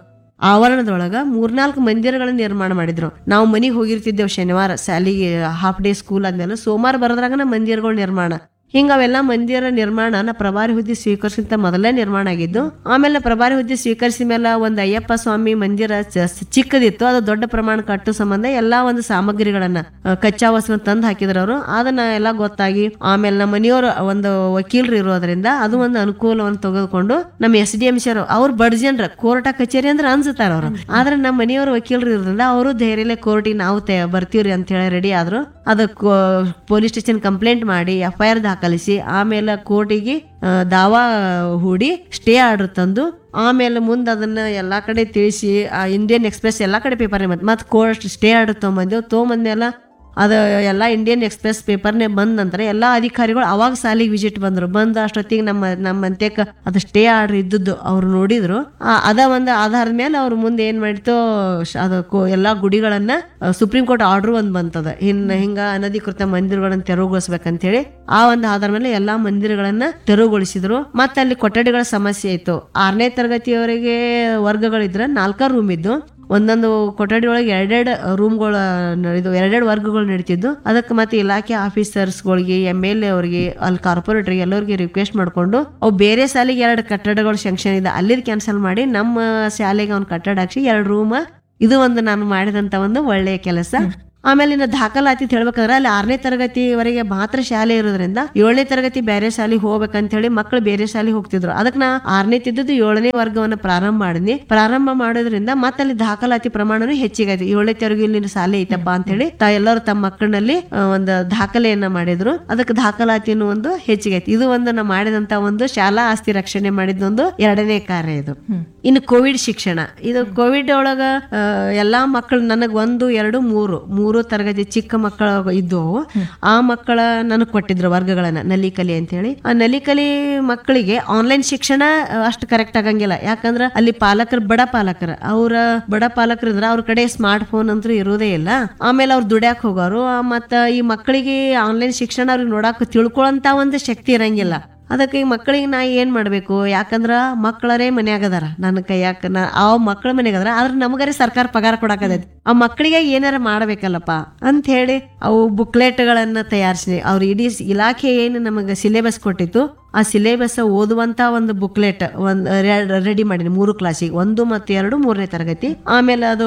ಆವರಣದೊಳಗ ಮೂರ್ನಾಲ್ಕು ಮಂದಿರಗಳನ್ನ ನಿರ್ಮಾಣ ಮಾಡಿದ್ರು ನಾವು ಮನಿಗೆ ಹೋಗಿರ್ತಿದ್ದೇವೆ ಶನಿವಾರ ಶಾಲಿಗೆ ಹಾಫ್ ಡೇ ಸ್ಕೂಲ್ ಆದ್ಮೇಲೆ ಸೋಮವಾರ ಬರೋದ್ರಾಗ ಮಂದಿರಗಳು ನಿರ್ಮಾಣ ಹಿಂಗ ಅವೆಲ್ಲ ಮಂದಿರ ನಿರ್ಮಾಣ ನಾ ಪ್ರಭಾರಿ ಹುದ್ದೆ ಸ್ವೀಕರಿಸಿದ ಮೊದಲೇ ನಿರ್ಮಾಣ ಆಗಿದ್ದು ಆಮೇಲೆ ಪ್ರಭಾರಿ ಹುದ್ದೆ ಸ್ವೀಕರಿಸಿದ ಮೇಲೆ ಒಂದು ಅಯ್ಯಪ್ಪ ಸ್ವಾಮಿ ಮಂದಿರ ಚ- ಚಿಕ್ಕದಿತ್ತು ಅದು ದೊಡ್ಡ ಪ್ರಮಾಣ ಕಟ್ಟು ಸಂಬಂಧ ಎಲ್ಲಾ ಒಂದು ಸಾಮಗ್ರಿಗಳನ್ನ ಆ, ಕಚ್ಚಾ ವಸ್ತು ತಂದು ಹಾಕಿದ್ರು ಅವರು ಅದನ್ನ ಎಲ್ಲ ಗೊತ್ತಾಗಿ ಆಮೇಲೆ ನಮ್ಮ ಮನೆಯವರು ಒಂದು ವಕೀಲರು ಇರೋದ್ರಿಂದ ಅದು ಒಂದು ಅನುಕೂಲವನ್ನು ತೆಗೆದುಕೊಂಡು ನಮ್ಮ ಎಸ್ ಡಿ ಎಂ ಸರ್ ಅವ್ರು ಬಡ್ಜನ್ರ ಕೋರ್ಟ ಕಚೇರಿ ಅಂದ್ರೆ ಅನ್ಸುತ್ತಾರ ಅವ್ರು ಆದ್ರೆ ನಮ್ಮ ಮನೆಯವರು ವಕೀಲರು ಇರೋದ್ರಿಂದ ಅವರು ಧೈರ್ಯಲೆ ಕೋರ್ಟಿಗೆ ನಾವು ತೆ- ಬರ್ತೀವ್ರಿ ಅಂತ ಹೇಳಿ ರೆಡಿ ಆದ್ರು ಅದಕ್ಕೆ ಪೊಲೀಸ್ ಸ್ಟೇಷನ್ ಕಂಪ್ಲೇಂಟ್ ಮಾಡಿ ಎಫ್ ಐ ಆರ್ ದಾಖಲಿಸಿ ಆಮೇಲೆ ಕೋರ್ಟಿಗೆ ಆ, ದಾವಾ ಹೂಡಿ ಸ್ಟೇ ಆರ್ಡರ್ ತಂದು ಆಮೇಲೆ ಮುಂದೆ ಅದನ್ನ ಎಲ್ಲಾ ಕಡೆ ತಿಳಿಸಿ ಆ ಇಂಡಿಯನ್ ಎಕ್ಸ್ಪ್ರೆಸ್ ಎಲ್ಲಾ ಕಡೆ ಪೇಪರ್ ಮತ್ತೆ ಮತ್ತೆ ಕೋರ್ಟ್ ಸ್ಟೇ ಆರ್ಡರ್ ತೊಗೊಂಬಂದೆವು ತೊಗೊಂಬಂದ್ಮೇಲೆ ಅದು ಎಲ್ಲ ಇಂಡಿಯನ್ ಎಕ್ಸ್ಪ್ರೆಸ್ ಪೇಪರ್ನೇ ಬಂದ ನಂತರ ಎಲ್ಲ ಅಧಿಕಾರಿಗಳು ಅವಾಗ ಸಾಲಿಗೆ ವಿಸಿಟ್ ಬಂದ್ರು ಬಂದ ಅಷ್ಟೊತ್ತಿಗೆ ನಮ್ಮ ನಮ್ಮ ಅಂತ್ಯಕ್ಕೆ ಅದು ಸ್ಟೇ ಆರ್ಡರ್ ಇದ್ದದ್ದು ಅವ್ರು ನೋಡಿದ್ರು ಆ, ಅದ ಒಂದು ಆಧಾರದ ಮೇಲೆ ಅವ್ರು ಮುಂದೆ ಏನ್ ಮಾಡಿತು ಶ- ಅದು ಕೋ- ಎಲ್ಲಾ ಗುಡಿಗಳನ್ನ ಸುಪ್ರೀಂ ಕೋರ್ಟ್ ಆರ್ಡರ್ ಒಂದ್ ಬಂತದ ಇನ್ ಹಿಂಗ ಅನಧಿಕೃತ ಮಂದಿರಗಳನ್ನ ತೆರವುಗೊಳಿಸ್ಬೇಕಂತ ಹೇಳಿ ಆ ಒಂದು ಆಧಾರ ಮೇಲೆ ಎಲ್ಲಾ ಮಂದಿರಗಳನ್ನ ತೆರವುಗೊಳಿಸಿದ್ರು ಮತ್ತೆ ಅಲ್ಲಿ ಕೊಠಡಿಗಳ ಸಮಸ್ಯೆ ಇತ್ತು ಆರನೇ ತರಗತಿಯವರೆಗೆ ವರ್ಗಗಳಿದ್ರ ನಾಲ್ಕಾರು ರೂಮ್ ಇದ್ದು ಒಂದೊಂದು ಕೊಠಡಿ ಒಳಗೆ ಎರಡೆರಡು ರೂಮ್ಗಳ ಇದು ಎರಡೆರಡು ವರ್ಗಗಳು ನಡೀತಿದ್ದು ಅದಕ್ಕೆ ಮತ್ತೆ ಇಲಾಖೆ ಆಫೀಸರ್ಸ್ಗಳಿಗೆ ಎಮ್ ಎಲ್ ಎ ಅವರಿಗೆ ಅಲ್ಲಿ ಕಾರ್ಪೊರೇಟರ್ಗೆ ಎಲ್ಲರಿಗೆ ರಿಕ್ವೆಸ್ಟ್ ಮಾಡ್ಕೊಂಡು ಅವು ಬೇರೆ ಶಾಲೆಗೆ ಎರಡು ಕಟ್ಟಡಗಳು ಶಂಕ್ಷನ್ ಇದೆ ಅಲ್ಲಿದ್ ಕ್ಯಾನ್ಸಲ್ ಮಾಡಿ ನಮ್ಮ ಶಾಲೆಗೆ ಅವ್ನು ಕಟ್ಟಡ ಹಾಕ್ಸಿ ಎರಡು ರೂಮ್ ಇದು ಒಂದು ನಾನು ಮಾಡಿದಂತ ಒಂದು ಒಳ್ಳೆಯ ಕೆಲಸ ಆಮೇಲೆ ಇನ್ನು ದಾಖಲಾತಿ ಹೇಳ್ಬೇಕಾದ್ರೆ ಅಲ್ಲಿ ಆರನೇ ತರಗತಿವರೆಗೆ ಮಾತ್ರ ಶಾಲೆ ಇರೋದ್ರಿಂದ ಏಳನೇ ತರಗತಿ ಬೇರೆ ಶಾಲೆಗೆ ಹೋಗ್ಬೇಕಂತ ಹೇಳಿ ಮಕ್ಕಳು ಬೇರೆ ಶಾಲೆಗೆ ಹೋಗ್ತಿದ್ರು ಅದಕ್ಕೆ ನಾ ಆರನೇ ತಿದ್ದದ್ದು ಏಳನೇ ವರ್ಗವನ್ನ ಪ್ರಾರಂಭ ಮಾಡಿದ್ನಿ ಪ್ರಾರಂಭ ಮಾಡೋದ್ರಿಂದ ಮತ್ತೆ ಅಲ್ಲಿ ದಾಖಲಾತಿ ಪ್ರಮಾಣನು ಹೆಚ್ಚಿಗಾಯ್ತು ಏಳನೇ ತರಗತಿ ಇಲ್ಲಿ ಶಾಲೆ ಐತಪ್ಪ ಅಂತ ಹೇಳಿ ತಾ ಎಲ್ಲರೂ ತಮ್ಮ ಮಕ್ಕಳಲ್ಲಿ ಆ, ಒಂದು ದಾಖಲೆಯನ್ನ ಮಾಡಿದ್ರು ಅದಕ್ಕೆ ದಾಖಲಾತಿನೂ ಒಂದು ಹೆಚ್ಚಿಗಾಯ್ತು ಇದು ಒಂದು ನಾ ಮಾಡಿದಂತ ಒಂದು ಶಾಲಾ ಆಸ್ತಿ ರಕ್ಷಣೆ ಮಾಡಿದ ಒಂದು ಎರಡನೇ ಕಾರ್ಯ ಇದು ಇನ್ನು ಕೋವಿಡ್ ಶಿಕ್ಷಣ ಇದು ಕೋವಿಡ್ ಒಳಗ ಆ, ಎಲ್ಲಾ ಮಕ್ಕಳು ನನಗ್ ಒಂದು ಎರಡು ಮೂರು ಮೂರು ತರಗತಿ ಚಿಕ್ಕ ಮಕ್ಕಳ ಇದ್ದವು ಆ ಮಕ್ಕಳ ನನಗ್ ಕೊಟ್ಟಿದ್ರು ವರ್ಗಗಳನ್ನ ನಲಿಕಲಿ ಅಂತ ಹೇಳಿ ಆ ನಲಿಕಲಿ ಮಕ್ಕಳಿಗೆ ಆನ್ಲೈನ್ ಶಿಕ್ಷಣ ಆ, ಅಷ್ಟು ಕರೆಕ್ಟ್ ಆಗಂಗಿಲ್ಲ ಯಾಕಂದ್ರ ಅಲ್ಲಿ ಪಾಲಕರು ಬಡ ಪಾಲಕರ ಅವ್ರ ಬಡ ಪಾಲಕರು ಇದ್ರ ಅವ್ರ ಕಡೆ ಸ್ಮಾರ್ಟ್ ಫೋನ್ ಅಂತೂ ಇರೋದೇ ಇಲ್ಲ ಆಮೇಲೆ ಅವ್ರು ದುಡ್ಯಾಕ್ ಹೋಗೋರು ಆ, ಮತ್ತ ಈ ಮಕ್ಕಳಿಗೆ ಆನ್ಲೈನ್ ಶಿಕ್ಷಣ ಅವ್ರಿಗೆ ನೋಡಾಕ ತಿಳ್ಕೊಳ್ಳಂತ ಒಂದು ಶಕ್ತಿ ಇರಂಗಿಲ್ಲ ಅದಕ್ಕೆ ಈ ಮಕ್ಕಳಿಗೆ ನಾ ಏನ್ ಮಾಡ್ಬೇಕು ಯಾಕಂದ್ರ ಮಕ್ಕಳರೇ ಮನ್ಯಾಗದಾರ ನನ್ನ ಕೈಯಾಕ ನಾ ಆ ಮಕ್ಕಳ ಮನ್ಯಾಗದಾರ ಆದ್ರೆ ನಮಗರೆ ಸರ್ಕಾರ ಪಗಾರ ಕೊಡಾಕತೈತಿ ಆ ಮಕ್ಕಳಿಗೆ ಏನಾರ ಮಾಡ್ಬೇಕಲ್ಲಪ್ಪ ಅಂತ ಹೇಳಿ ಅವು ಬುಕ್ಲೆಟ್ಗಳನ್ನ ತಯಾರಿಸಿ ಅವ್ರ ಇಡೀ ಸ್- ಇಲಾಖೆ ಏನು ನಮಗೆ ಸಿಲೆಬಸ್ ಕೊಟ್ಟಿತ್ತು ಆ ಸಿಲೆಬಸ್ ಓದುವಂತ ಒಂದು ಬುಕ್ಲೆಟ್ ಒಂದ್ ರೆಡಿ ಮಾಡೀನಿ ಮೂರು ಕ್ಲಾಸಿಗೆ ಒಂದು ಮತ್ತು ಎರಡು ಮೂರನೇ ತರಗತಿ ಆಮೇಲೆ ಅದು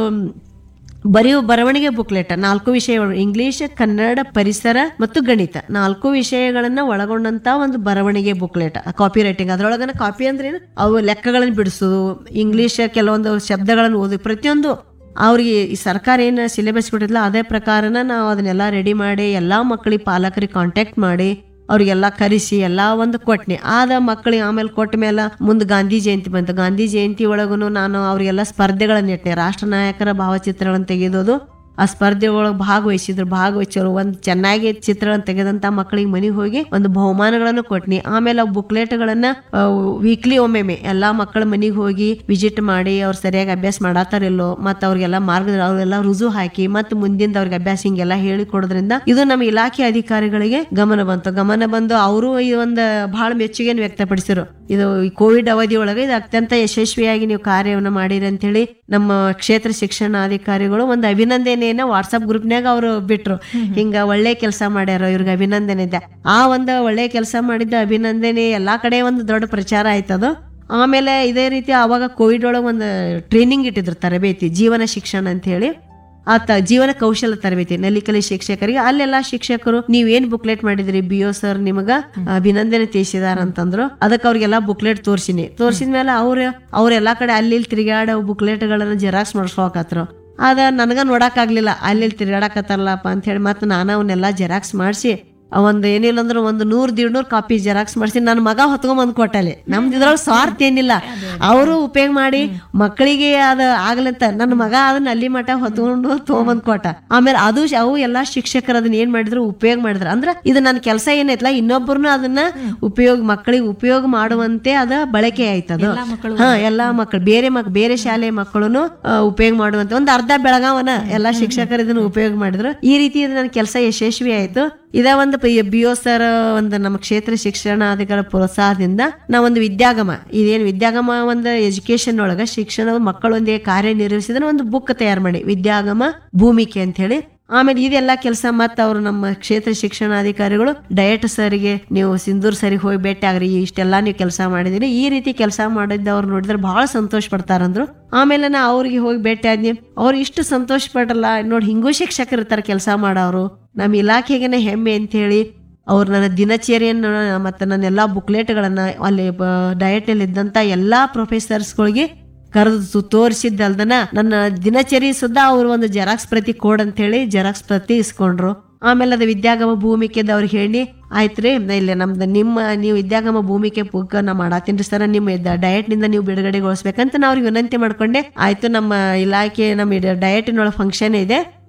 ಬರೆಯುವ ಬರವಣಿಗೆ ಬುಕ್ಲೆಟ್ ನಾಲ್ಕು ವಿಷಯಗಳು ಇಂಗ್ಲಿಷ್ ಕನ್ನಡ ಪರಿಸರ ಮತ್ತು ಗಣಿತ ನಾಲ್ಕು ವಿಷಯಗಳನ್ನ ಒಳಗೊಂಡಂತ ಒಂದು ಬರವಣಿಗೆ ಬುಕ್ಲೆಟ್ ಕಾಪಿ ರೈಟಿಂಗ್ ಅದ್ರೊಳಗನ ಕಾಪಿ ಅಂದ್ರೆ ಏನು? ಅವು ಲೆಕ್ಕಗಳನ್ನು ಬಿಡಿಸೋದು ಇಂಗ್ಲಿಷ್ ಕೆಲವೊಂದು ಶಬ್ದಗಳನ್ನು ಓದಿ ಪ್ರತಿಯೊಂದು ಅವ್ರಿಗೆ ಈ ಸರ್ಕಾರ ಏನು ಸಿಲೆಬಸ್ ಕೊಟ್ಟಿದ್ಲ ಅದೇ ಪ್ರಕಾರನ ನಾವು ಅದನ್ನೆಲ್ಲ ರೆಡಿ ಮಾಡಿ ಎಲ್ಲಾ ಮಕ್ಕಳಿಗೆ ಪಾಲಕರಿಗೆ ಕಾಂಟ್ಯಾಕ್ಟ್ ಮಾಡಿ ಅವ್ರಿಗೆಲ್ಲ ಕರೆಸಿ ಎಲ್ಲಾ ಒಂದು ಕೊಟ್ನಿ ಆದ ಮಕ್ಕಳಿಗೆ ಆಮೇಲೆ ಕೊಟ್ಟ ಮೇಲೆ ಮುಂದೆ ಗಾಂಧಿ ಜಯಂತಿ ಬಂತು ಗಾಂಧಿ ಜಯಂತಿ ಒಳಗುನು ನಾನು ಅವ್ರಿಗೆಲ್ಲ ಸ್ಪರ್ಧೆಗಳನ್ನ ಇಟ್ಟೆ ರಾಷ್ಟ್ರ ನಾಯಕರ ಭಾವಚಿತ್ರಗಳನ್ನು ತೆಗೆಯೋದು ಆ ಸ್ಪರ್ಧೆ ಒಳಗೆ ಭಾಗವಹಿಸಿದ್ರು ಭಾಗವಹಿಸೋರು ಒಂದು ಚೆನ್ನಾಗಿ ಚಿತ್ರಗಳನ್ನು ತೆಗೆದಂತ ಮಕ್ಕಳಿಗೆ ಮನೆಗೆ ಹೋಗಿ ಒಂದು ಬಹುಮಾನಗಳನ್ನು ಕೊಟ್ನಿ ಆಮೇಲೆ ಆ ಬುಕ್ಲೆಟ್ಗಳನ್ನ ವೀಕ್ಲಿ ಒಮ್ಮೆಮ್ಮೆ ಎಲ್ಲಾ ಮಕ್ಕಳ ಮನೆಗೆ ಹೋಗಿ ವಿಸಿಟ್ ಮಾಡಿ ಅವ್ರು ಸರಿಯಾಗಿ ಅಭ್ಯಾಸ ಮಾಡತ್ತಾರಿಲ್ಲೋ ಮತ್ತು ಅವ್ರಿಗೆಲ್ಲ ಮಾರ್ಗ ಅವ್ರೆಲ್ಲ ರುಜು ಹಾಕಿ ಮತ್ತು ಮುಂದಿಂದ ಅವ್ರಿಗೆ ಅಭ್ಯಾಸ ಹಿಂಗೆಲ್ಲ ಹೇಳಿ ಕೊಡೋದ್ರಿಂದ ಇದು ನಮ್ಮ ಇಲಾಖೆ ಅಧಿಕಾರಿಗಳಿಗೆ ಗಮನ ಬಂತು ಗಮನ ಬಂದು ಅವರು ಈ ಒಂದು ಬಹಳ ಮೆಚ್ಚುಗೆಯನ್ನು ವ್ಯಕ್ತಪಡಿಸಿರು ಇದು ಈ ಕೋವಿಡ್ ಅವಧಿ ಒಳಗೆ ಇದು ಅತ್ಯಂತ ಯಶಸ್ವಿಯಾಗಿ ನೀವು ಕಾರ್ಯವನ್ನು ಮಾಡಿರಿ ಅಂತ ಹೇಳಿ ನಮ್ಮ ಕ್ಷೇತ್ರ ಶಿಕ್ಷಣಾಧಿಕಾರಿಗಳು ಒಂದು ಅಭಿನಂದನೆಯನ್ನ ವಾಟ್ಸಪ್ ಗ್ರೂಪ್ನ್ಯಾಗ ಅವರು ಬಿಟ್ರು ಹಿಂಗ ಒಳ್ಳೆ ಕೆಲಸ ಮಾಡ್ಯಾರ ಇವ್ರಿಗೆ ಅಭಿನಂದನೆ ಇದೆ ಆ ಒಂದು ಒಳ್ಳೆ ಕೆಲಸ ಮಾಡಿದ್ದ ಅಭಿನಂದನೆ ಎಲ್ಲಾ ಕಡೆ ಒಂದು ದೊಡ್ಡ ಪ್ರಚಾರ ಆಯ್ತದು ಆಮೇಲೆ ಇದೇ ರೀತಿ ಅವಾಗ ಕೋವಿಡ್ ಒಳಗೆ ಒಂದು ಟ್ರೈನಿಂಗ್ ಇಟ್ಟಿದ್ರು ತರಬೇತಿ ಜೀವನ ಶಿಕ್ಷಣ ಅಂತ ಹೇಳಿ ಆ ತ ಜೀವನ ಕೌಶಲ ತರಬೇತಿ ನಲಿಕಲಿ ಶಿಕ್ಷಕರಿಗೆ ಅಲ್ಲೆಲ್ಲಾ ಶಿಕ್ಷಕರು ನೀವ್ ಏನ್ ಬುಕ್ಲೆಟ್ ಮಾಡಿದ್ರಿ ಬಿ ಒ ಸರ್ ನಿಮಗ ಅಭಿನಂದನೆ ತಿಳಿಸಿದಾರ ಅಂತಂದ್ರು ಅದಕ್ಕೆ ಅವ್ರಿಗೆಲ್ಲ ಬುಕ್ಲೆಟ್ ತೋರ್ಸಿನಿ ತೋರ್ಸಿದ ಮೇಲೆ ಅವ್ರ ಅವ್ರ ಎಲ್ಲಾ ಕಡೆ ಅಲ್ಲಿ ಇಲ್ಲಿ ತಿರುಗಾಡೋ ಬುಕ್ಲೆಟ್ ಗಳನ್ನ ಜೆರಾಕ್ಸ್ ಮಾಡಿಸ್ಕೊಕತ್ರು ಅದ ನನಗ ನೋಡಕ್ ಆಗ್ಲಿಲ್ಲ ಅಲ್ಲಿ ಇಲ್ಲಿ ತಿರುಗಾಡಕತ್ತಾರಲ್ಲಪ್ಪ ಅಂತ ಹೇಳಿ ಮತ್ತೆ ನಾನು ಅವನ್ನೆಲ್ಲ ಜೆರಾಕ್ಸ್ ಮಾಡಿಸಿ ಒಂದ್ ಏನಿಲ್ಲ ಅಂದ್ರೆ ಒಂದು ನೂರ್ ನೂರ್ ಕಾಪಿ ಜೆರಾಕ್ಸ್ ಮಾಡಿಸಿ ನನ್ನ ಮಗ ಹೊತ್ಕೊಂಬಂದ್ ಕೊಟ್ಟಲೆ ನಮ್ದು ಇದ್ರೊಳಗೆ ಸ್ವಾರ್ಥ ಏನಿಲ್ಲ ಅವರು ಉಪಯೋಗ ಮಾಡಿ ಮಕ್ಕಳಿಗೆ ಅದ ಆಗ್ಲಂತ ನನ್ನ ಮಗ ಅದನ್ನ ಅಲ್ಲಿ ಮಠ ಹೊತ್ಕೊಂಡು ತೊಗೊಂಬಂದ್ ಕೊಟ್ಟ ಆಮೇಲೆ ಅದು ಶ್- ಅವು ಎಲ್ಲಾ ಶಿಕ್ಷಕರು ಅದನ್ನ ಏನ್ ಮಾಡಿದ್ರು ಉಪಯೋಗ ಮಾಡಿದ್ರು ಅಂದ್ರ ಇದು ನನ್ನ ಕೆಲಸ ಏನೈತ್ಲ ಇನ್ನೊಬ್ಬರನ್ನು ಅದನ್ನ ಉಪಯೋಗ ಮಕ್ಕಳಿಗೆ ಉಪಯೋಗ ಮಾಡುವಂತೆ ಅದ ಬಳಕೆ ಆಯ್ತದು ಹಾ ಎಲ್ಲಾ ಮಕ್ಕಳು ಬೇರೆ ಮಕ್ ಬೇರೆ ಶಾಲೆ ಮಕ್ಕಳು ಉಪಯೋಗ ಮಾಡುವಂತ ಒಂದು ಅರ್ಧ ಬೆಳಗಾವನ ಎಲ್ಲಾ ಶಿಕ್ಷಕರು ಇದನ್ನ ಉಪಯೋಗ ಮಾಡಿದ್ರು ಈ ರೀತಿ ಇದು ನನ್ನ ಕೆಲಸ ಯಶಸ್ವಿ ಆಯ್ತು ಇದ ಒಂದು ಬಿ ಒ ಸರ್ ಒಂದು ನಮ್ಮ ಕ್ಷೇತ್ರ ಶಿಕ್ಷಣಾಧಿಕಾರ ಪ್ರೋತ್ಸಾಹದಿಂದ ನಾವು ಒಂದು ವಿದ್ಯಾಗಮ ಇದೇನು ವಿದ್ಯಾಗಮ ಒಂದು ಎಜುಕೇಶನ್ ಒಳಗ ಶಿಕ್ಷಣ ಮಕ್ಕಳೊಂದಿಗೆ ಕಾರ್ಯನಿರ್ವಹಿಸಿದ್ರೆ ಒಂದು ಬುಕ್ ತಯಾರು ಮಾಡಿ ವಿದ್ಯಾಗಮ ಭೂಮಿಕೆ ಅಂತ ಹೇಳಿ ಆಮೇಲೆ ಇದೆಲ್ಲ ಕೆಲಸ ಮತ್ತೆ ಅವರು ನಮ್ಮ ಕ್ಷೇತ್ರ ಶಿಕ್ಷಣಾಧಿಕಾರಿಗಳು ಡಯಟ್ ಸರ್ಗೆ ನೀವು ಸಿಂಧೂರ್ ಸರಿಗೆ ಹೋಗಿ ಭೇಟಿ ಆಗ್ರಿ ಇಷ್ಟೆಲ್ಲ ನೀವು ಕೆಲಸ ಮಾಡಿದಿರಿ ಈ ರೀತಿ ಕೆಲಸ ಮಾಡಿದ್ದವ್ರು ನೋಡಿದ್ರೆ ಬಹಳ ಸಂತೋಷ ಪಡ್ತಾರಂದ್ರು ಆಮೇಲೆ ನಾ ಅವ್ರಿಗೆ ಹೋಗಿ ಭೇಟಿ ಆದ್ನಿ ಅವ್ರು ಇಷ್ಟು ಸಂತೋಷ ಪಡಲ್ಲ ನೋಡಿ ಹಿಂಗೂ ಶಿಕ್ಷಕರು ಇರ್ತಾರೆ ಕೆಲಸ ಮಾಡೋರು ನಮ್ಮ ಇಲಾಖೆಗೆನೆ ಹೆಮ್ಮೆ ಅಂತ ಹೇಳಿ ಅವ್ರು ನನ್ನ ದಿನಚರಿಯನ್ನು ಮತ್ತು ನನ್ನ ಎಲ್ಲ ಬುಕ್ಲೆಟ್ಗಳನ್ನ ಅಲ್ಲಿ ಡಯಟಲ್ಲಿ ಇದ್ದಂಥ ಎಲ್ಲ ಪ್ರೊಫೆಸರ್ಸ್ಗಳಿಗೆ ಕರೆದು ತೋರಿಸಿದ್ದಲ್ದನ ನನ್ನ ದಿನಚರಿ ಸುದ್ದ ಅವ್ರು ಒಂದು ಜೆರಾಕ್ಸ್ ಪ್ರತಿ ಕೋಡ್ ಅಂತ ಹೇಳಿ ಜೆರಾಕ್ಸ್ ಪ್ರತಿ ಇಸ್ಕೊಂಡ್ರು ಆಮೇಲೆ ಅದು ವಿದ್ಯಾಗಮ ಭೂಮಿಕೆದ ಅವ್ರಿಗೆ ಹೇಳಿ ಆಯ್ತ್ರಿ ಇಲ್ಲ ನಮ್ದು ನಿಮ್ಮ ನೀವು ವಿದ್ಯಾಗಮ ಭೂಮಿಕೆ ಬುಕ್ ನಾ ಮಾಡತ್ತೀನಿ ಸರ್ ನಿಮ್ಮ ಡಯಟ್ ನಿಂದ ನೀವು ಬಿಡುಗಡೆಗೊಳಿಸ್ಬೇಕಂತ ನಾ ಅವ್ರಿಗೆ ವಿನಂತಿ ಮಾಡ್ಕೊಂಡೆ ಆಯ್ತು ನಮ್ಮ ಇಲಾಖೆ ನಮ್ಮ ಡಯಟಿನೊಳಗೆ ಫಂಕ್ಷನ್ ಇದೆ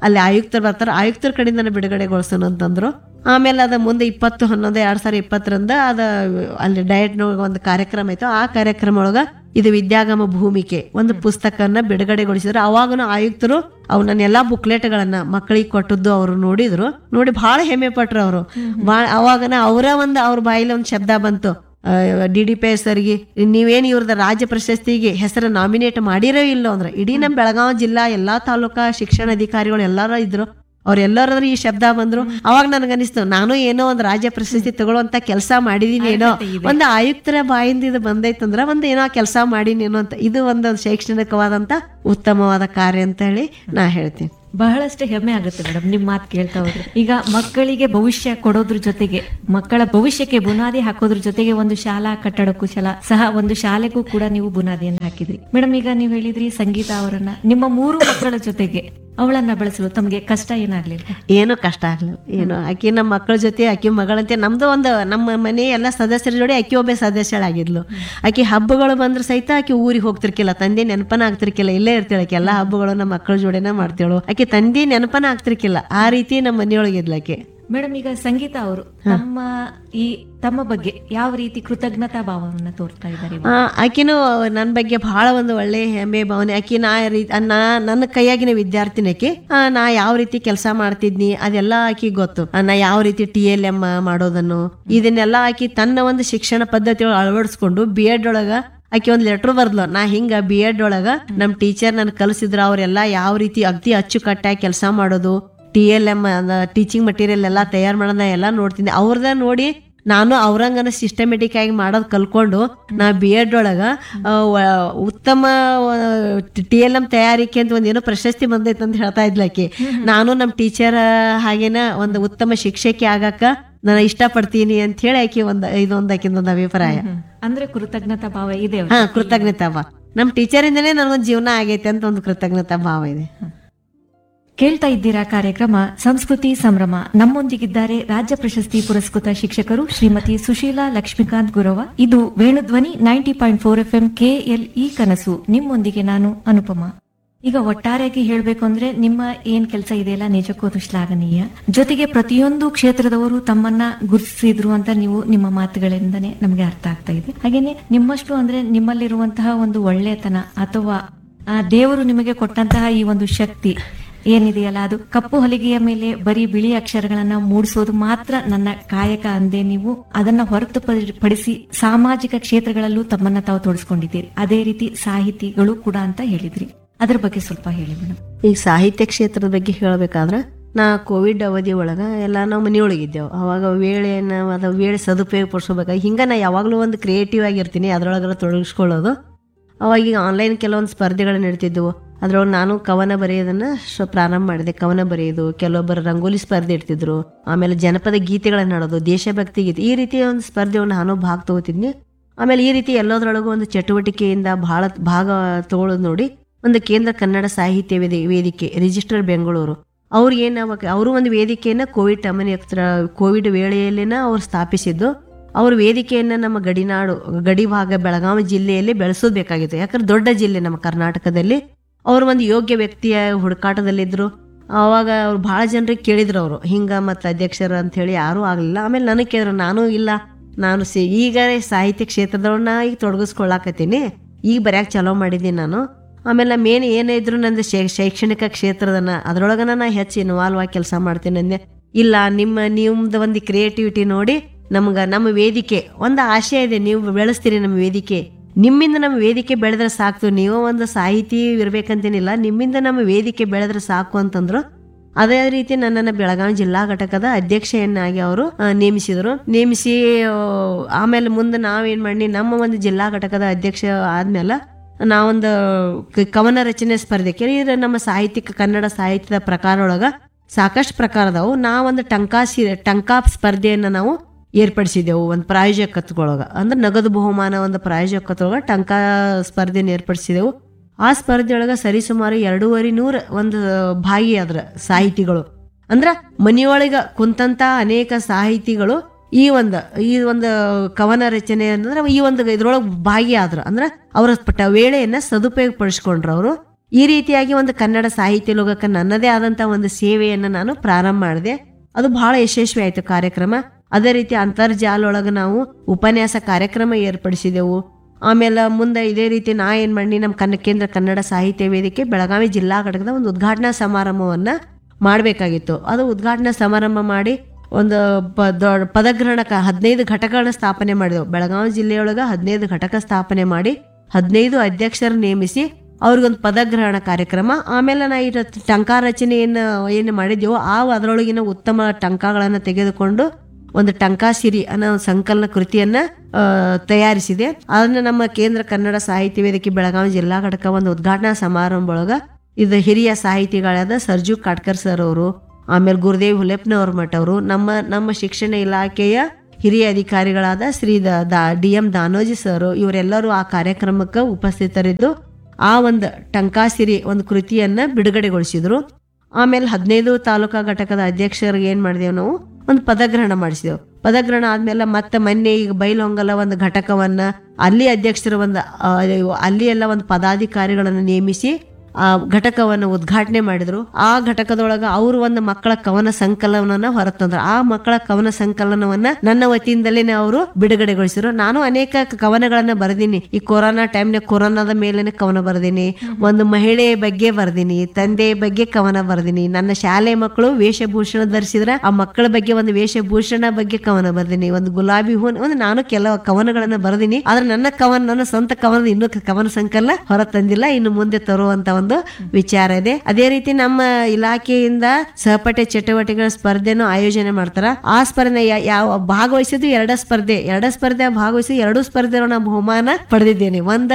ಅಲ್ಲಿ ಆಯುಕ್ತರು ಬರ್ತಾರೆ ಆಯುಕ್ತರ ಕಡೆಯಿಂದ ಬಿಡುಗಡೆಗೊಳಿಸೋಣ ಅಂತಂದ್ರು ಆಮೇಲೆ ಅದ ಮುಂದೆ ಇಪ್ಪತ್ತು ಹನ್ನೊಂದು ಎರಡ್ ಸಾವಿರದ ಇಪ್ಪತ್ತರಿಂದ ಅದ ಅಲ್ಲಿ ಡಯಟ್ ಒಂದು ಕಾರ್ಯಕ್ರಮ ಆಯ್ತು ಆ ಕಾರ್ಯಕ್ರಮ ಒಳಗ ಇದು ವಿದ್ಯಾಗಮ ಭೂಮಿಕೆ ಒಂದು ಪುಸ್ತಕನ ಬಿಡುಗಡೆಗೊಳಿಸಿದ್ರು ಅವಾಗನು ಆಯುಕ್ತರು ಅವನ್ನೆಲ್ಲಾ ಬುಕ್ಲೆಟ್ಗಳನ್ನ ಮಕ್ಕಳಿಗೆ ಕೊಟ್ಟದ್ದು ಅವರು ನೋಡಿದ್ರು ನೋಡಿ ಬಹಳ ಹೆಮ್ಮೆ ಪಟ್ರು ಅವರು ಅವಾಗನ ಅವರ ಒಂದು ಅವ್ರ ಬಾಯಲ್ಲಿ ಒಂದು ಶಬ್ದ ಬಂತು ಡಿ ಡಿ ಪಿ ಎಸ್ ಸರ್ಗೆ ನೀವೇನು ಇವ್ರದ ರಾಜ್ಯ ಪ್ರಶಸ್ತಿಗೆ ಹೆಸರು ನಾಮಿನೇಟ್ ಮಾಡಿರೋ ಇಲ್ಲೋ ಅಂದ್ರೆ ಇಡೀ ನಮ್ಮ ಬೆಳಗಾವಿ ಜಿಲ್ಲಾ ಎಲ್ಲಾ ತಾಲೂಕಾ ಶಿಕ್ಷಣ ಅಧಿಕಾರಿಗಳು ಎಲ್ಲಾರು ಇದ್ರು ಅವ್ರೆಲ್ಲರಾದ್ರೂ ಈ ಶಬ್ದ ಬಂದ್ರು ಅವಾಗ ನನಗನಿಸ್ತು ನಾನು ಏನೋ ಒಂದು ರಾಜ್ಯ ಪ್ರಶಸ್ತಿ ತಗೊಳ್ಳುವಂತ ಕೆಲಸ ಮಾಡಿದೀನಿ ಏನೋ ಒಂದು ಆಯುಕ್ತರ ಬಾಯಿಂದ ಇದು ಬಂದೈತಂದ್ರ ಒಂದು ಏನೋ ಕೆಲಸ ಮಾಡೀನೇನೋ ಅಂತ ಇದು ಒಂದು ಶೈಕ್ಷಣಿಕವಾದಂತ ಉತ್ತಮವಾದ ಕಾರ್ಯ ಅಂತ ಹೇಳಿ ನಾ ಹೇಳ್ತೀನಿ ಬಹಳಷ್ಟು ಹೆಮ್ಮೆ ಆಗುತ್ತೆ ಮೇಡಮ್ ನಿಮ್ ಮಾತು ಕೇಳ್ತಾ ಹೋದ್ರೆ ಈಗ ಮಕ್ಕಳಿಗೆ ಭವಿಷ್ಯ ಕೊಡೋದ್ರ ಜೊತೆಗೆ ಮಕ್ಕಳ ಭವಿಷ್ಯಕ್ಕೆ ಬುನಾದಿ ಹಾಕೋದ್ರ ಜೊತೆಗೆ ಒಂದು ಶಾಲಾ ಕಟ್ಟಡಕ್ಕೂ ಸಲ ಸಹ ಒಂದು ಶಾಲೆಗೂ ಕೂಡ ನೀವು ಬುನಾದಿಯನ್ನು ಹಾಕಿದ್ರಿ ಮೇಡಮ್ ಈಗ ನೀವು ಹೇಳಿದ್ರಿ ಸಂಗೀತ ಅವರನ್ನ ನಿಮ್ಮ ಮೂರು ಮಕ್ಕಳ ಜೊತೆಗೆ ಅವಳನ್ನ ಬೆಳೆಸಲು ತಮಗೆ ಕಷ್ಟ ಏನಾಗ್ಲಿಲ್ಲ ಏನು ಕಷ್ಟ ಆಗ್ಲಿಲ್ಲ ಏನು ಆಕಿ ನಮ್ಮ ಮಕ್ಕಳ ಜೊತೆ ಆಕಿ ಮಗಳಂತೆ ನಮ್ದು ಒಂದು ನಮ್ಮ ಮನೆ ಎಲ್ಲ ಸದಸ್ಯರ ಜೋಡಿ ಆಕಿ ಒಬ್ಬ ಸದಸ್ಯಳಾಗಿದ್ಲು ಆಕಿ ಹಬ್ಬಗಳು ಬಂದ್ರೆ ಸಹಿತ ಆಕಿ ಊರಿಗೆ ಹೋಗ್ತಿರ್ಕಿಲ್ಲ ತಂದೆ ನೆನಪನ ಆಗ್ತಿರ್ಕಿಲ್ಲ ಇಲ್ಲೇ ಇರ್ತಾಳೆ ಆಕಿ ಎಲ್ಲ ಹಬ್ಬಗಳು ನಮ್ಮ ಮಕ್ಕಳ ಜೋಡಿನ ಮಾಡ್ತೇಳು ಆಕಿ ತಂದೆ ನೆನಪನ ಆಗ್ತಿರ್ಕಿಲ್ಲ ಆ ರೀತಿ ನಮ್ಮ ಮನೆಯೊಳಗೆ ಇದ್ಲು ಆಕಿ ಮೇಡಮ್ ಈಗ ಸಂಗೀತ ಅವರು ತಮ್ಮ ಈ ತಮ್ಮ ಬಗ್ಗೆ ಯಾವ ರೀತಿ ಕೃತಜ್ಞತಾ ಭಾವವನ್ನ ತೋರ್ತಾ ಇದ್ದಾರೆ ಆ, ಆಕಿನೂ ನನ್ನ ಬಗ್ಗೆ ಬಹಳ ಒಂದು ಒಳ್ಳೆ ಹೆಮ್ಮೆ ಭಾವನೆ ಆಕಿ ನಾ ರೀ- ನಾ ನನ್ನ ಕೈಯಾಗಿನ ವಿದ್ಯಾರ್ಥಿನಿ ಆಕಿ ಆ, ನಾ ಯಾವ ರೀತಿ ಕೆಲಸ ಮಾಡ್ತಿದ್ನಿ ಅದೆಲ್ಲ ಆಕಿ ಗೊತ್ತು ಆ, ನಾ ಯಾವ ರೀತಿ ಟಿ ಎಲ್ ಎಮ್ ಮಾಡೋದನ್ನು ಇದನ್ನೆಲ್ಲ ಆಕಿ ತನ್ನ ಒಂದು ಶಿಕ್ಷಣ ಪದ್ಧತಿ ಅಳವಡಿಸ್ಕೊಂಡು ಬಿ ಎಡ್ ಒಳಗ ಆಕಿ ಒಂದ್ ಲೆಟರ್ ಬರ್ದ್ಲು ನಾ ಹಿಂಗ ಬಿ ಎಡ್ ಒಳಗ ನಮ್ ಟೀಚರ್ ನನ್ ಕಲಿಸಿದ್ರ ಅವ್ರೆಲ್ಲ ಯಾವ ರೀತಿ ಅಗ್ದಿ ಅಚ್ಚುಕಟ್ಟಾಗಿ ಕೆಲಸ ಮಾಡೋದು T L M teaching material ಎಲ್ಲ ತಯಾರು ಮಾಡೋದ ಎಲ್ಲ ನೋಡ್ತಿದ್ದೆ ಅವ್ರದ ನೋಡಿ ನಾನು ಅವ್ರಂಗನ ಸಿಸ್ಟಮೆಟಿಕ್ ಆಗಿ ಮಾಡೋದು ಕಲ್ಕೊಂಡು ನಾ ಬಿ ಎಡ್ ಒಳಗ ಆ, ವ- ಉತ್ತಮ ಟಿ ಎಲ್ ಎಂ ತಯಾರಿಕೆ ಅಂತ ಒಂದೇನೋ ಪ್ರಶಸ್ತಿ ಬಂದೈತೆ ಅಂತ ಹೇಳ್ತಾ ಇದ್ಲಾಕಿ ನಾನು ನಮ್ಮ ಟೀಚರ್ ಹಾಗೇನ ಒಂದು ಉತ್ತಮ ಶಿಕ್ಷಕಿ ಆಗಾಕ ನಾನು ಇಷ್ಟಪಡ್ತೀನಿ ಅಂತ ಹೇಳಿ ಆಕಿ ಒಂದ್ ಇದೊಂದು ಆಕಿಂದೊಂದು ಅಭಿಪ್ರಾಯ ಅಂದ್ರೆ ಕೃತಜ್ಞತಾ ಭಾವ ಇದೆ ಹಾ ಕೃತಜ್ಞತಾ ಭಾವ ನಮ್ಮ ಟೀಚರಿಂದನೇ ನನಗೊಂದು ಜೀವನ ಆಗೈತೆ ಅಂತ ಒಂದು ಕೃತಜ್ಞತಾ ಭಾವ ಇದೆ ಕೇಳ್ತಾ ಇದ್ದೀರಾ ಕಾರ್ಯಕ್ರಮ ಸಂಸ್ಕೃತಿ ಸಂಭ್ರಮ ನಮ್ಮೊಂದಿಗಿದ್ದಾರೆ ರಾಜ್ಯ ಪ್ರಶಸ್ತಿ ಪುರಸ್ಕೃತ ಶಿಕ್ಷಕರು ಶ್ರೀಮತಿ ಸುಶೀಲಾ ಲಕ್ಷ್ಮೀಕಾಂತ್ ಗುರವ ಇದು Venudhwani ninety point four F M KLE ಕನಸು ನಿಮ್ಮೊಂದಿಗೆ ನಾನು ಅನುಪಮ ಈಗ ಒಟ್ಟಾರೆಯಾಗಿ ಹೇಳ್ಬೇಕು ಅಂದ್ರೆ ನಿಮ್ಮ ಏನ್ ಕೆಲಸ ಇದೆಯಲ್ಲ ನಿಜಕ್ಕೂ ಅದು ಶ್ಲಾಘನೀಯ ಜೊತೆಗೆ ಪ್ರತಿಯೊಂದು ಕ್ಷೇತ್ರದವರು ತಮ್ಮನ್ನ ಗುರುತಿಸಿದ್ರು ಅಂತ ನೀವು ನಿಮ್ಮ ಮಾತುಗಳಿಂದನೇ ನಮಗೆ ಅರ್ಥ ಆಗ್ತಾ ಇದೆ ಹಾಗೇನೆ ನಿಮ್ಮಷ್ಟು ಅಂದ್ರೆ ನಿಮ್ಮಲ್ಲಿರುವಂತಹ ಒಂದು ಒಳ್ಳೆತನ ಅಥವಾ ಆ ದೇವರು ನಿಮಗೆ ಕೊಟ್ಟಂತಹ ಈ ಒಂದು ಶಕ್ತಿ ಏನಿದೆಯಲ್ಲ ಅದು ಕಪ್ಪು ಹೊಲಿಗೆಯ ಮೇಲೆ ಬರೀ ಬಿಳಿ ಅಕ್ಷರಗಳನ್ನ ಮೂಡಿಸೋದು ಮಾತ್ರ ನನ್ನ ಕಾಯಕ ಅಂದೆ ನೀವು ಅದನ್ನ ಹೊರತುಪಡಿಸಿ ಸಾಮಾಜಿಕ ಕ್ಷೇತ್ರಗಳಲ್ಲೂ ತಮ್ಮನ್ನ ತಾವು ತೊಡಸ್ಕೊಂಡಿದ್ದೀರಿ ಅದೇ ರೀತಿ ಸಾಹಿತಿಗಳು ಕೂಡ ಅಂತ ಹೇಳಿದ್ರಿ ಅದ್ರ ಬಗ್ಗೆ ಸ್ವಲ್ಪ ಹೇಳಿ ಮೇಡಮ್ ಈಗ ಸಾಹಿತ್ಯ ಕ್ಷೇತ್ರದ ಬಗ್ಗೆ ಹೇಳ್ಬೇಕಾದ್ರೆ ನಾ ಕೋವಿಡ್ ಅವಧಿ ಒಳಗ ಎಲ್ಲ ನಾವು ಮನೆಯೊಳಗಿದ್ದೆವು ಅವಾಗ ವೇಳೆನ ಅದ ವೇಳೆ ಸದುಪಯೋಗ ಪಡಿಸ್ಕೋಬೇಕಾಗಿ ಹಿಂಗ ನಾ ಯಾವಾಗಲೂ ಒಂದು ಕ್ರಿಯೇಟಿವ್ ಆಗಿರ್ತೀನಿ ಅದ್ರೊಳಗೆಲ್ಲ ತೊಡಗಿಸ್ಕೊಳ್ಳೋದು ಅವಾಗ ಈಗ ಆನ್ಲೈನ್ ಕೆಲವೊಂದು ಸ್ಪರ್ಧೆಗಳು ನಡೀತಿದ್ವು ಅದ್ರೊಳಗೆ ನಾನು ಕವನ ಬರೆಯೋದನ್ನ ಶ- ಪ್ರಾರಂಭ ಮಾಡಿದೆ ಕವನ ಬರೆಯೋದು ಕೆಲವೊಬ್ಬರು ರಂಗೋಲಿ ಸ್ಪರ್ಧೆ ಇಡ್ತಿದ್ರು ಆಮೇಲೆ ಜನಪದ ಗೀತೆಗಳನ್ನ ಹಾಡೋದು ದೇಶಭಕ್ತಿ ಗೀತೆ ಈ ರೀತಿಯ ಒಂದು ಸ್ಪರ್ಧೆಯನ್ನು ನಾನು ಭಾಗ ತಗೋತಿದ್ನಿ ಆಮೇಲೆ ಈ ರೀತಿ ಎಲ್ಲದರೊಳಗೂ ಒಂದು ಚಟುವಟಿಕೆಯಿಂದ ಬಹಳ ಭಾಗ ತಗೊಳ್ಳೋದು ನೋಡಿ ಒಂದು ಕೇಂದ್ರ ಕನ್ನಡ ಸಾಹಿತ್ಯ ವೇದಿ ವೇದಿಕೆ ರಿಜಿಸ್ಟರ್ ಬೆಂಗಳೂರು ಅವ್ರು ಏನು ಅವಾಗ ಅವರು ಒಂದು ವೇದಿಕೆಯನ್ನ ಕೋವಿಡ್ ಟಮನಿ ಕೋವಿಡ್ ವೇಳೆಯಲ್ಲಿನ ಅವ್ರು ಸ್ಥಾಪಿಸಿದ್ದು ಅವ್ರ ವೇದಿಕೆಯನ್ನ ನಮ್ಮ ಗಡಿನಾಡು ಗಡಿ ಭಾಗ ಬೆಳಗಾವಿ ಜಿಲ್ಲೆಯಲ್ಲಿ ಬೆಳೆಸೋದ್ಬೇಕಾಗಿತ್ತು ಯಾಕಂದ್ರೆ ದೊಡ್ಡ ಜಿಲ್ಲೆ ನಮ್ಮ ಕರ್ನಾಟಕದಲ್ಲಿ ಅವ್ರು ಒಂದು ಯೋಗ್ಯ ವ್ಯಕ್ತಿಯ ಹುಡುಕಾಟದಲ್ಲಿದ್ರು ಅವಾಗ ಅವ್ರು ಭಾಳ ಜನರಿಗೆ ಕೇಳಿದ್ರು ಅವರು ಹಿಂಗ ಮತ್ತು ಅಧ್ಯಕ್ಷರು ಅಂತ ಹೇಳಿ ಯಾರೂ ಆಗಲಿಲ್ಲ ಆಮೇಲೆ ನನಗೆ ಕೇಳಿದ್ರು ನಾನು ಇಲ್ಲ ನಾನು ಸಿ ಈಗ ಸಾಹಿತ್ಯ ಕ್ಷೇತ್ರದವ್ರನ್ನ ಈಗ ತೊಡಗಿಸ್ಕೊಳ್ಳಾಕತ್ತೀನಿ ಈಗ ಬರ್ಯಾಕೆ ಚಲೋ ಮಾಡಿದ್ದೀನಿ ನಾನು ಆಮೇಲೆ ಮೇನ್ ಏನೇ ಇದ್ರು ನಂದು ಶೈ- ಶೈಕ್ಷಣಿಕ ಕ್ಷೇತ್ರದನ್ನ ಅದ್ರೊಳಗನ ನಾ ಹೆಚ್ಚು ಇನ್ವಾಲ್ವ್ ಆಗಿ ಕೆಲಸ ಮಾಡ್ತೀನಿ ಅಂದೆ ಇಲ್ಲ ನಿಮ್ಮ ನಿಮ್ದು ಒಂದು ಕ್ರಿಯೇಟಿವಿಟಿ ನೋಡಿ ನಮ್ಗೆ ನಮ್ಮ ವೇದಿಕೆ ಒಂದು ಆಶಯ ಇದೆ ನೀವು ಬೆಳೆಸ್ತೀರಿ ನಮ್ಮ ವೇದಿಕೆ ನಿಮ್ಮಿಂದ ನಮ್ಮ ವೇದಿಕೆ ಬೆಳೆದ್ರೆ ಸಾಕು ನೀವು ಒಂದು ಸಾಹಿತಿ ಇರ್ಬೇಕಂತೇನಿಲ್ಲ ನಿಮ್ಮಿಂದ ನಮ್ಮ ವೇದಿಕೆ ಬೆಳೆದ್ರೆ ಸಾಕು ಅಂತಂದ್ರು ಅದೇ ರೀತಿ ನನ್ನನ್ನು ಬೆಳಗಾವಿ ಜಿಲ್ಲಾ ಘಟಕದ ಅಧ್ಯಕ್ಷೆಯನ್ನಾಗಿ ಅವರು ಆ, ನೇಮಿಸಿದರು ನೇಮಿಸಿ ಆ, ಆಮೇಲೆ ಮುಂದೆ ನಾವೇನ್ ಮಾಡಿ ನಮ್ಮ ಒಂದು ಜಿಲ್ಲಾ ಘಟಕದ ಅಧ್ಯಕ್ಷ ಆದ್ಮೇಲೆ ನಾವೊಂದು ಕ- ಕವನ ರಚನೆ ಸ್ಪರ್ಧೆ ಕೇಳಿದ್ರೆ ನಮ್ಮ ಸಾಹಿತ್ಯಿಕ ಕನ್ನಡ ಸಾಹಿತ್ಯದ ಪ್ರಕಾರ ಒಳಗ ಸಾಕಷ್ಟು ಪ್ರಕಾರ ಅದಾವು ನಾವೊಂದು ಟಂಕಾ ಸಿ ಟಂಕಾ ಸ್ಪರ್ಧೆಯನ್ನ ನಾವು ಏರ್ಪಡಿಸಿದೆವು ಒಂದು ಪ್ರಾಯೋಜಕತ್ವೊಳಗ ಅಂದ್ರೆ ನಗದು ಬಹುಮಾನ ಒಂದು ಪ್ರಾಯೋಜಕತ್ವೊಳಗ ಟಂಕಾ ಸ್ಪರ್ಧೆನ ಏರ್ಪಡಿಸಿದೆವು ಆ ಸ್ಪರ್ಧೆಯೊಳಗ ಸರಿಸುಮಾರು ಎರಡೂವರೆ ನೂರ ಒಂದು ಭಾಗಿಯಾದ್ರ ಸಾಹಿತಿಗಳು ಅಂದ್ರ ಮನೆಯೊಳಗ ಕುಂತಂತ ಅನೇಕ ಸಾಹಿತಿಗಳು ಈ ಒಂದು ಈ ಒಂದು ಕವನ ರಚನೆ ಅಂದ್ರೆ ಈ ಒಂದು ಇದ್ರೊಳಗೆ ಭಾಗಿಯಾದ್ರು ಅಂದ್ರೆ ಅವರ ಪಟ್ಟ ವೇಳೆಯನ್ನ ಸದುಪಯೋಗ ಪಡಿಸ್ಕೊಂಡ್ರು ಅವರು ಈ ರೀತಿಯಾಗಿ ಒಂದು ಕನ್ನಡ ಸಾಹಿತ್ಯ ಲೋಕಕ್ಕೆ ನನ್ನದೇ ಆದಂತ ಒಂದು ಸೇವೆಯನ್ನು ನಾನು ಪ್ರಾರಂಭ ಮಾಡಿದೆ ಅದು ಬಹಳ ಯಶಸ್ವಿ ಆಯ್ತು ಕಾರ್ಯಕ್ರಮ ಅದೇ ರೀತಿ ಅಂತರ್ಜಾಲ ಒಳಗೆ ನಾವು ಉಪನ್ಯಾಸ ಕಾರ್ಯಕ್ರಮ ಏರ್ಪಡಿಸಿದೆವು ಆಮೇಲೆ ಮುಂದೆ ಇದೇ ರೀತಿ ನಾ ಏನ್ ಮಾಡಿ ನಮ್ಮ ಕನ್ನ ಕೇಂದ್ರ ಕನ್ನಡ ಸಾಹಿತ್ಯ ವೇದಿಕೆ ಬೆಳಗಾವಿ ಜಿಲ್ಲಾ ಘಟಕದ ಒಂದು ಉದ್ಘಾಟನಾ ಸಮಾರಂಭವನ್ನ ಮಾಡಬೇಕಾಗಿತ್ತು ಅದು ಉದ್ಘಾಟನಾ ಸಮಾರಂಭ ಮಾಡಿ ಒಂದು ಪ ದೊಡ್ಡ ಪದಗ್ರಹಣಕ ಹದಿನೈದು ಘಟಕಗಳನ್ನ ಸ್ಥಾಪನೆ ಮಾಡಿದೆವು ಬೆಳಗಾವಿ ಜಿಲ್ಲೆಯೊಳಗೆ ಹದಿನೈದು ಘಟಕ ಸ್ಥಾಪನೆ ಮಾಡಿ ಹದಿನೈದು ಅಧ್ಯಕ್ಷರು ನೇಮಿಸಿ ಅವ್ರಿಗೊಂದು ಪದಗ್ರಹಣ ಕಾರ್ಯಕ್ರಮ ಆಮೇಲೆ ನಾ ಇದು ಟಂಕ ರಚನೆ ಏನು ಏನು ಮಾಡಿದೆವೋ ಆ ಅದರೊಳಗಿನ ಉತ್ತಮ ಟಂಕಗಳನ್ನು ತೆಗೆದುಕೊಂಡು ಒಂದು ಟಂಕಾ ಸಿರಿ ಅನ್ನೋ ಒಂದು ಸಂಕಲನ ಕೃತಿಯನ್ನ ಆ, ತಯಾರಿಸಿದೆ ಅದನ್ನ ನಮ್ಮ ಕೇಂದ್ರ ಕನ್ನಡ ಸಾಹಿತ್ಯ ವೇದಿಕೆ ಬೆಳಗಾವಿ ಜಿಲ್ಲಾ ಘಟಕ ಒಂದು ಉದ್ಘಾಟನಾ ಸಮಾರಂಭ ಒಳಗ ಇದು ಹಿರಿಯ ಸಾಹಿತಿಗಳಾದ ಸರ್ಜು ಕಾಟ್ಕರ್ ಸರ್ ಅವರು ಆಮೇಲೆ ಗುರುದೇವ್ ಹುಲೆಪ್ನವ್ರ ಮಠ ಅವರು ನಮ್ಮ ನಮ್ಮ ಶಿಕ್ಷಣ ಇಲಾಖೆಯ ಹಿರಿಯ ಅಧಿಕಾರಿಗಳಾದ Shri D M Danoji sir ಇವರೆಲ್ಲರೂ ಆ ಕಾರ್ಯಕ್ರಮಕ್ಕೆ ಉಪಸ್ಥಿತರಿದ್ದು ಆ ಒಂದು ಟಂಕಾಸಿರಿ ಒಂದು ಕೃತಿಯನ್ನ ಬಿಡುಗಡೆಗೊಳಿಸಿದ್ರು ಆಮೇಲೆ ಹದಿನೈದು ತಾಲೂಕಾ ಘಟಕದ ಅಧ್ಯಕ್ಷರಿಗೆ ಏನ್ ಮಾಡಿದೆವು ನಾವು ಒಂದು ಪದಗ್ರಹಣ ಮಾಡಿಸಿದೆವು ಪದಗ್ರಹಣ ಆದ್ಮೇಲೆ ಮತ್ತೆ ಮೊನ್ನೆ ಈಗ ಬೈಲೊಂಗಲ ಒಂದು ಘಟಕವನ್ನ ಅಲ್ಲಿ ಅಧ್ಯಕ್ಷರ ಒಂದು ಆ, ಅಲ್ಲಿ ಎಲ್ಲ ಒಂದು ಪದಾಧಿಕಾರಿಗಳನ್ನು ನೇಮಿಸಿ ಆ ಘಟಕವನ್ನು ಉದ್ಘಾಟನೆ ಮಾಡಿದ್ರು ಆ ಘಟಕದೊಳಗ ಅವರು ಒಂದು ಮಕ್ಕಳ ಕವನ ಸಂಕಲನವನ್ನ ಹೊರತಂದ್ರು ಆ ಮಕ್ಕಳ ಕವನ ಸಂಕಲನವನ್ನ ನನ್ನ ವತಿಯಿಂದಲೇ ಅವರು ಬಿಡುಗಡೆಗೊಳಿಸಿದ್ರು ನಾನು ಅನೇಕ ಕವನಗಳನ್ನ ಬರೆದೀನಿ ಈ ಕೊರೋನಾ ಟೈಮ್ನ ಕೊರೋನಾದ ಮೇಲೇನೆ ಕವನ ಬರೆದೀನಿ ಒಂದು ಮಹಿಳೆಯ ಬಗ್ಗೆ ಬರ್ದೀನಿ ತಂದೆಯ ಬಗ್ಗೆ ಕವನ ಬರ್ದೀನಿ ನನ್ನ ಶಾಲೆ ಮಕ್ಕಳು ವೇಷಭೂಷಣ ಧರಿಸಿದ್ರೆ ಆ ಮಕ್ಕಳ ಬಗ್ಗೆ ಒಂದು ವೇಷಭೂಷಣ ಬಗ್ಗೆ ಕವನ ಬರ್ದೀನಿ ಒಂದು ಗುಲಾಬಿ ಹೂನ್ ಒಂದು ನಾನು ಕೆಲವು ಕವನಗಳನ್ನ ಬರ್ದೀನಿ ಆದ್ರೆ ನನ್ನ ಕವನ ನನ್ನ ಸ್ವಂತ ಕವನದ ಇನ್ನೂ ಕವನ ಸಂಕಲನ ಹೊರ ತಂದಿಲ್ಲ ಇನ್ನು ಮುಂದೆ ತರುವಂತ ಒಂದು ವಿಚಾರ ಇದೆ ಅದೇ ರೀತಿ ನಮ್ಮ ಇಲಾಖೆಯಿಂದ ಸಹಪಾಠ್ಯ ಚಟುವಟಿಕೆಗಳ ಸ್ಪರ್ಧೆನೂ ಆಯೋಜನೆ ಮಾಡ್ತಾರ ಆ ಸ್ಪರ್ಧೆ ಯಾ- ಯಾವ ಭಾಗವಹಿಸಿದ್ದು ಎರಡ ಸ್ಪರ್ಧೆ ಎರಡ ಸ್ಪರ್ಧೆ ಭಾಗವಹಿಸಿ ಎರಡು ಸ್ಪರ್ಧೆ ನಾನು ಬಹುಮಾನ ಪಡೆದಿದ್ದೇನೆ ಒಂದ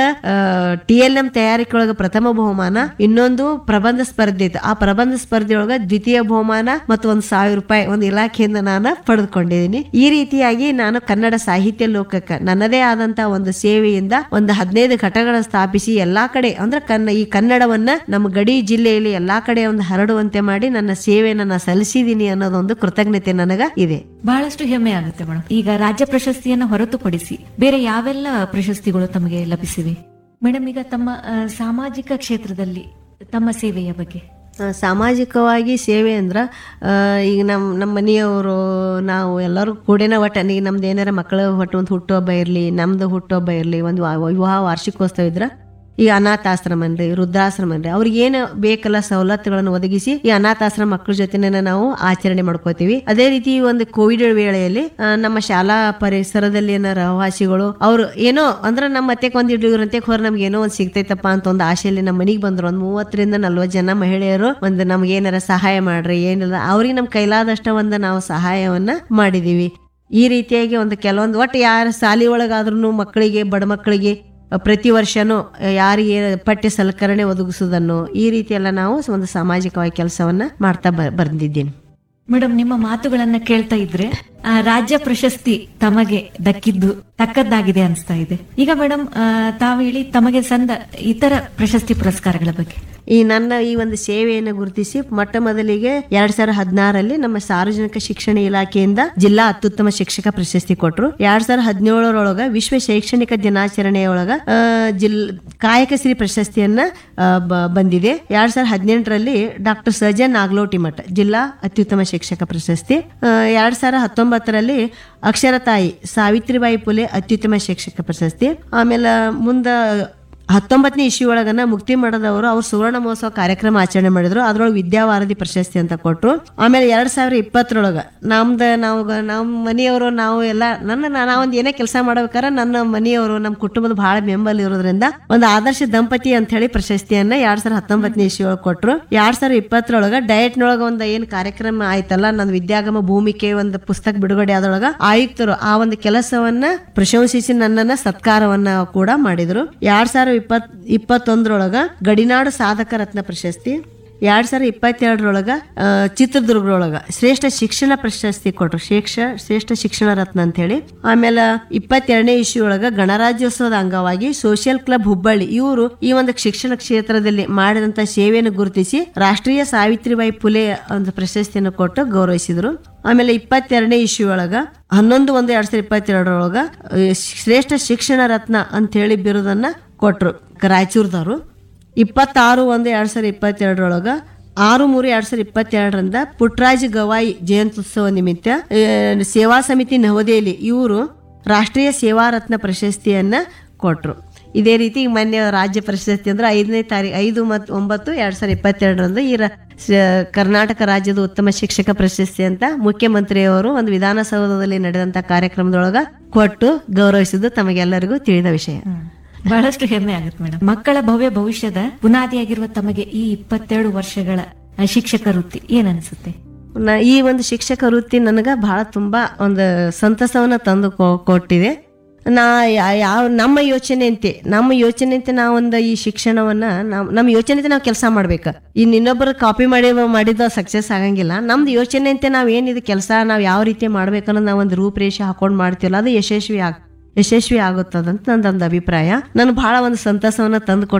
ಟಿ ಎಲ್ ಎಂ ತಯಾರಿಕೆ ಒಳಗ ಪ್ರಥಮ ಬಹುಮಾನ ಇನ್ನೊಂದು ಪ್ರಬಂಧ ಸ್ಪರ್ಧೆ ಇತ್ತು ಆ ಪ್ರಬಂಧ ಸ್ಪರ್ಧೆ ಒಳಗ ದ್ವಿತೀಯ ಬಹುಮಾನ ಮತ್ತು ಒಂದು ಸಾವಿರ ರೂಪಾಯಿ ಒಂದು ಇಲಾಖೆಯಿಂದ ನಾನು ಪಡೆದುಕೊಂಡಿದ್ದೀನಿ ಈ ರೀತಿಯಾಗಿ ನಾನು ಕನ್ನಡ ಸಾಹಿತ್ಯ ಲೋಕಕ್ಕೆ ನನ್ನದೇ ಆದಂತ ಒಂದು ಸೇವೆಯಿಂದ ಒಂದು ಹದಿನೈದು ಘಟಕಗಳನ್ನು ಸ್ಥಾಪಿಸಿ ಎಲ್ಲಾ ಕಡೆ ಅಂದ್ರೆ ಕನ್ನ ಈ ಕನ್ನಡವನ್ನ ನಮ್ಮ ಗಡಿ ಜಿಲ್ಲೆಯಲ್ಲಿ ಎಲ್ಲಾ ಕಡೆ ಒಂದು ಹರಡುವಂತೆ ಮಾಡಿ ನನ್ನ ಸೇವೆಯನ್ನು ನಾನು ಸಲ್ಲಿಸಿದ್ದೀನಿ ಅನ್ನೋದೊಂದು ಕೃತಜ್ಞತೆ ನನಗ ಇದೆ ಬಹಳಷ್ಟು ಹೆಮ್ಮೆ ಆಗುತ್ತೆ ಮೇಡಮ್ ಈಗ ರಾಜ್ಯ ಪ್ರಶಸ್ತಿಯನ್ನ ಹೊರತುಪಡಿಸಿ ಬೇರೆ ಯಾವೆಲ್ಲ ಪ್ರಶಸ್ತಿಗಳು ತಮಗೆ ಲಭಿಸಿವೆ ಮೇಡಮ್ ಈಗ ತಮ್ಮ ಆ, ಸಾಮಾಜಿಕ ಕ್ಷೇತ್ರದಲ್ಲಿ ತಮ್ಮ ಸೇವೆಯ ಬಗ್ಗೆ ಆ, ಸಾಮಾಜಿಕವಾಗಿ ಸೇವೆ ಅಂದ್ರೆ ಆ, ಈಗ ನಮ್ಮ ನಮ್ಮ ಮನೆಯವರು ನಾವು ಎಲ್ಲರೂ ಕೂಡಿನ ಒಟ್ಟು ಈಗ ನಮ್ದು ಏನಾರ ಮಕ್ಕಳ ಒಟ್ಟು ಒಂದು ಹುಟ್ಟುಹಬ್ಬ ಇರಲಿ ನಮ್ದು ಹುಟ್ಟುಹಬ್ಬ ಇರಲಿ ಒಂದು ವಾ- ವಿವಾಹ ವಾರ್ಷಿಕೋತ್ಸವ ಇದ್ರೆ ಈ ಅನಾಥಾಶ್ರಮ ಅನ್ರಿ ವೃದ್ಧಾಶ್ರಮ ಅನ್ರಿ ಅವ್ರಿಗೆ ಏನು ಬೇಕಲ್ಲ ಸವಲತ್ತುಗಳನ್ನು ಒದಗಿಸಿ ಈ ಅನಾಥಾಶ್ರಮ ಮಕ್ಕಳ ಜೊತೆನೆ ನಾವು ಆಚರಣೆ ಮಾಡ್ಕೋತೀವಿ ಅದೇ ರೀತಿ ಈ ಒಂದು ಕೋವಿಡ್ ವೇಳೆಯಲ್ಲಿ ಆ, ನಮ್ಮ ಶಾಲಾ ಪರಿಸರದಲ್ಲಿ ಏನೋ ರಹವಾಸಿಗಳು ಅವರು ಏನೋ ಅಂದ್ರೆ ನಮ್ಮ ಅತ್ತೆಗೆ ಒಂದು ಇಡ್ಲಿಗ್ರಂತೆ ಹೋರ್ ನಮ್ಗೆ ಏನೋ ಒಂದು ಸಿಗ್ತೈತಪ್ಪ ಅಂತ ಒಂದು ಆಶೆಯಲ್ಲಿ ನಮ್ಮ ಮನೆಗೆ ಬಂದ್ರು ಒಂದು ಮೂವತ್ತರಿಂದ ನಲ್ವತ್ತು ಜನ ಮಹಿಳೆಯರು ಒಂದು ನಮ್ಗೆ ಏನಾರ ಸಹಾಯ ಮಾಡ್ರಿ ಏನಿಲ್ಲ ಅವ್ರಿಗೆ ನಮ್ಮ ಕೈಲಾದಷ್ಟ ಒಂದು ನಾವು ಸಹಾಯವನ್ನ ಮಾಡಿದೀವಿ ಈ ರೀತಿಯಾಗಿ ಒಂದು ಕೆಲವೊಂದು ಒಟ್ಟು ಯಾರ ಶಾಲಿ ಒಳಗಾದ್ರೂ ಮಕ್ಕಳಿಗೆ ಬಡ ಮಕ್ಕಳಿಗೆ ಪ್ರತಿ ವರ್ಷನೂ ಯಾರಿಗೆ ಪಠ್ಯ ಸಲಕರಣೆ ಒದಗಿಸೋದನ್ನು ಈ ರೀತಿ ಎಲ್ಲ ನಾವು ಒಂದು ಸಾಮಾಜಿಕವಾಗಿ ಕೆಲಸವನ್ನ ಮಾಡ್ತಾ ಬ- ಬಂದಿದ್ದೀನಿ ಮೇಡಮ್ ನಿಮ್ಮ ಮಾತುಗಳನ್ನ ಕೇಳ್ತಾ ಇದ್ರೆ ಆ, ರಾಜ್ಯ ಪ್ರಶಸ್ತಿ ತಮಗೆ ದಕ್ಕಿದ್ದು ತಕ್ಕದ್ದಾಗಿದೆ ಅನಿಸ್ತಾ ಇದೆ ಈಗ ಮೇಡಮ್ ತಾವು ಹೇಳಿ ತಮಗೆ ಸಂದ ಇತರ ಪ್ರಶಸ್ತಿ ಪುರಸ್ಕಾರಗಳ ಬಗ್ಗೆ ಈ ನನ್ನ ಈ ಒಂದು ಸೇವೆಯನ್ನು ಗುರುತಿಸಿ ಮೊಟ್ಟ ಮೊದಲಿಗೆ ಎರಡ್ ಸಾವಿರದ ಹದಿನಾರಲ್ಲಿ ನಮ್ಮ ಸಾರ್ವಜನಿಕ ಶಿಕ್ಷಣ ಇಲಾಖೆಯಿಂದ ಜಿಲ್ಲಾ ಅತ್ಯುತ್ತಮ ಶಿಕ್ಷಕ ಪ್ರಶಸ್ತಿ ಕೊಟ್ರು ಎರಡ್ ಸಾವಿರದ ಹದಿನೇಳರೊಳಗ ವಿಶ್ವ ಶೈಕ್ಷಣಿಕ ದಿನಾಚರಣೆಯೊಳಗ ಆ, ಜಿಲ್ ಕಾಯಕಶ್ರೀ ಪ್ರಶಸ್ತಿಯನ್ನ ಆ, ಬ- ಬಂದಿದೆ ಎರಡ್ ಸಾವಿರದ ಹದಿನೆಂಟರಲ್ಲಿ ಡಾಕ್ಟರ್ ಸಜನ್ ನಾಗ್ಲೋಟಿ ಮಠ ಜಿಲ್ಲಾ ಅತ್ಯುತ್ತಮ ಶಿಕ್ಷಕ ಪ್ರಶಸ್ತಿ ಆ, ಎರಡ್ ಸಾವಿರದ ಹತ್ತೊಂಬತ್ತರಲ್ಲಿ ಅಕ್ಷರ ತಾಯಿ ಸಾವಿತ್ರಿಬಾಯಿ ಪುಲೆ ಅತ್ಯುತ್ತಮ ಶಿಕ್ಷಕ ಪ್ರಶಸ್ತಿ ಆಮೇಲೆ ಮುಂದ ಹತ್ತೊಂಬತ್ತನೇ ಇಶ್ಯೂ ಒಳಗನ ಮುಕ್ತಿ ಮಠದವರು ಅವ್ರು ಸುವರ್ಣ ಮಹೋತ್ಸವ ಕಾರ್ಯಕ್ರಮ ಆಚರಣೆ ಮಾಡಿದ್ರು ಅದ್ರೊಳಗೆ ವಿದ್ಯಾವಾರಧಿ ಪ್ರಶಸ್ತಿ ಅಂತ ಕೊಟ್ರು ಆಮೇಲೆ ಎರಡ್ ಸಾವಿರ ಇಪ್ಪತ್ತರೊಳಗ ನಮ್ದು ನಾವು ನಮ್ಮ ಮನೆಯವರು ನಾವು ಎಲ್ಲ ನನ್ನ ನಾವೊಂದು ಏನೇ ಕೆಲಸ ಮಾಡ್ಬೇಕಾದ್ರೆ ನನ್ನ ಮನೆಯವರು ನಮ್ಮ ಕುಟುಂಬದ ಬಹಳ ಬೆಂಬಲ ಇರೋದ್ರಿಂದ ಒಂದು ಆದರ್ಶ ದಂಪತಿ ಅಂತ ಹೇಳಿ ಪ್ರಶಸ್ತಿಯನ್ನ ಎರಡ್ ಸಾವಿರದ ಹತ್ತೊಂಬತ್ತನೇ ಇಶ್ಯೂ ಒಳಗೆ ಕೊಟ್ರು ಎರಡ್ ಸಾವಿರದ ಇಪ್ಪತ್ತರೊಳಗ ಡಯಟ್ನೊಳಗ ಒಂದು ಏನ್ ಕಾರ್ಯಕ್ರಮ ಆಯ್ತಲ್ಲ ನನ್ನ ವಿದ್ಯಾಗಮ ಭೂಮಿಕೆ ಒಂದು ಪುಸ್ತಕ ಬಿಡುಗಡೆ ಆದೊಳಗ ಆಯುಕ್ತರು ಆ ಒಂದು ಕೆಲಸವನ್ನ ಪ್ರಶಂಸಿಸಿ ನನ್ನನ್ನ ಸತ್ಕಾರವನ್ನ ಕೂಡ ಮಾಡಿದ್ರು ಎರಡ್ ಸಾವಿರದ ಇಪ್ಪತ್ ಇಪ್ಪತ್ತೊಂದರೊಳಗ ಗಡಿನಾಡು ಸಾಧಕ ರತ್ನ ಪ್ರಶಸ್ತಿ ಎರಡ್ ಸಾವಿರದ ಇಪ್ಪತ್ತೆರಡರೊಳಗ ಆ, ಚಿತ್ರದುರ್ಗದೊಳಗ ಶ್ರೇಷ್ಠ ಶಿಕ್ಷಣ ಪ್ರಶಸ್ತಿ ಕೊಟ್ರು ಶ್ರೇಷ್ಠ ಶ್ರೇಷ್ಠ ಶಿಕ್ಷಣ ರತ್ನ ಅಂತ ಹೇಳಿ ಆಮೇಲೆ ಇಪ್ಪತ್ತೆರಡನೇ ಇಶ್ಯೂ ಒಳಗ ಗಣರಾಜ್ಯೋತ್ಸವದ ಅಂಗವಾಗಿ ಸೋಷಿಯಲ್ ಕ್ಲಬ್ ಹುಬ್ಬಳ್ಳಿ ಇವರು ಈ ಒಂದು ಶಿಕ್ಷಣ ಕ್ಷೇತ್ರದಲ್ಲಿ ಮಾಡಿದಂತ ಸೇವೆಯನ್ನು ಗುರುತಿಸಿ ರಾಷ್ಟ್ರೀಯ ಸಾವಿತ್ರಿಬಾಯಿ ಪುಲೆ ಒಂದು ಪ್ರಶಸ್ತಿಯನ್ನು ಕೊಟ್ಟು ಗೌರವಿಸಿದ್ರು ಆಮೇಲೆ ಇಪ್ಪತ್ತೆರಡನೇ ಇಶ್ಯೂ ಒಳಗ ಹನ್ನೊಂದು ಒಂದು ಎರಡ್ ಸಾವಿರದ ಇಪ್ಪತ್ತೆರಡರೊಳಗ ಆ, ಶ್ರೇಷ್ಠ ಶಿಕ್ಷಣ ರತ್ನ ಅಂತ ಹೇಳಿ ಬಿರುದನ್ನ ಕೊಟ್ರು ರಾಯಚೂರ್ದವರು ಇಪ್ಪತ್ತಾರು ಒಂದು ಎರಡ್ ಸಾವಿರದ ಇಪ್ಪತ್ತೆರಡರೊಳಗ ಆರು ಮೂರು ಎರಡ್ ಸಾವಿರದ ಇಪ್ಪತ್ತೆರಡರಿಂದ ಪುಟ್ರಾಜ್ ಗವಾಯಿ ಜಯಂತ್ಯುತ್ಸವ ನಿಮಿತ್ತ ಆ, ಸೇವಾ ಸಮಿತಿ ನವದೆಹಲಿ ಇವರು ರಾಷ್ಟ್ರೀಯ ಸೇವಾ ರತ್ನ ಪ್ರಶಸ್ತಿಯನ್ನ ಕೊಟ್ರು ಇದೇ ರೀತಿ ಮೊನ್ನೆ ರಾಜ್ಯ ಪ್ರಶಸ್ತಿ ಅಂದ್ರೆ ಐದನೇ ತಾರೀಕು ಐದು ಮತ್ತು ಒಂಬತ್ತು ಎರಡ್ ಸಾವಿರದ ಇಪ್ಪತ್ತೆರಡರಂದು ಈ ರ- ಸ- ಕರ್ನಾಟಕ ರಾಜ್ಯದ ಉತ್ತಮ ಶಿಕ್ಷಕ ಪ್ರಶಸ್ತಿ ಅಂತ ಮುಖ್ಯಮಂತ್ರಿಯವರು ಒಂದು ವಿಧಾನಸೌಧದಲ್ಲಿ ನಡೆದಂತ ಕಾರ್ಯಕ್ರಮದೊಳಗ ಕೊಟ್ಟು ಗೌರವಿಸಿದ್ದು ತಮಗೆಲ್ಲರಿಗೂ ತಿಳಿದ ವಿಷಯ ಬಹಳಷ್ಟು ಹೆಮ್ಮೆ ಆಗುತ್ತೆ ಮೇಡಮ್ ಮಕ್ಕಳ ಭವ್ಯ ಭವಿಷ್ಯದ ಬುನಾದಿಯಾಗಿರುವ ತಮಗೆ ಈ ಇಪ್ಪತ್ತೆರಡು ವರ್ಷಗಳ ಆ, ಶಿಕ್ಷಕ ವೃತ್ತಿ ಏನ್ ಅನಿಸುತ್ತೆ ನ- ಈ ಒಂದು ಶಿಕ್ಷಕ ವೃತ್ತಿ ನನಗೆ ಬಹಳ ತುಂಬಾ ಒಂದು ಸಂತಸವನ್ನ ತಂದು ಕೊ- ಕೊಟ್ಟಿದೆ ನಾ ಯಾ- ಯಾವ ನಮ್ಮ ಯೋಚನೆಯಂತೆ ನಮ್ಮ ಯೋಚನೆಯಂತೆ ನಾವೊಂದು ಈ ಶಿಕ್ಷಣವನ್ನ ನಾವ್ ನಮ್ಮ ಯೋಚನೆಯಂತೆ ನಾವು ಕೆಲಸ ಮಾಡ್ಬೇಕು ಇನ್ನು ಇನ್ನೊಬ್ಬರು ಕಾಪಿ ಮಾಡಿ ಮಾಡಿದ ಸಕ್ಸಸ್ ಆಗಂಗಿಲ್ಲ ನಮ್ದು ಯೋಚನೆಯಂತೆ ನಾವ್ ಏನಿದೆ ಕೆಲಸ ನಾವ್ ಯಾವ ರೀತಿ ಮಾಡ್ಬೇಕನ್ನೋದು ನಾವು ಒಂದು ರೂಪರೇಷೆ ಹಾಕೊಂಡು ಮಾಡ್ತೀವಲ್ಲ ಅದು ಯಶಸ್ವಿ ಆಗ್ ಯಶಸ್ವಿ ಆಗುತ್ತದಂತ ನಂದೊಂದು ಅಭಿಪ್ರಾಯ ನನ್ ಬಹಳ ಒಂದು ಸಂತಸವನ್ನ ತಂದು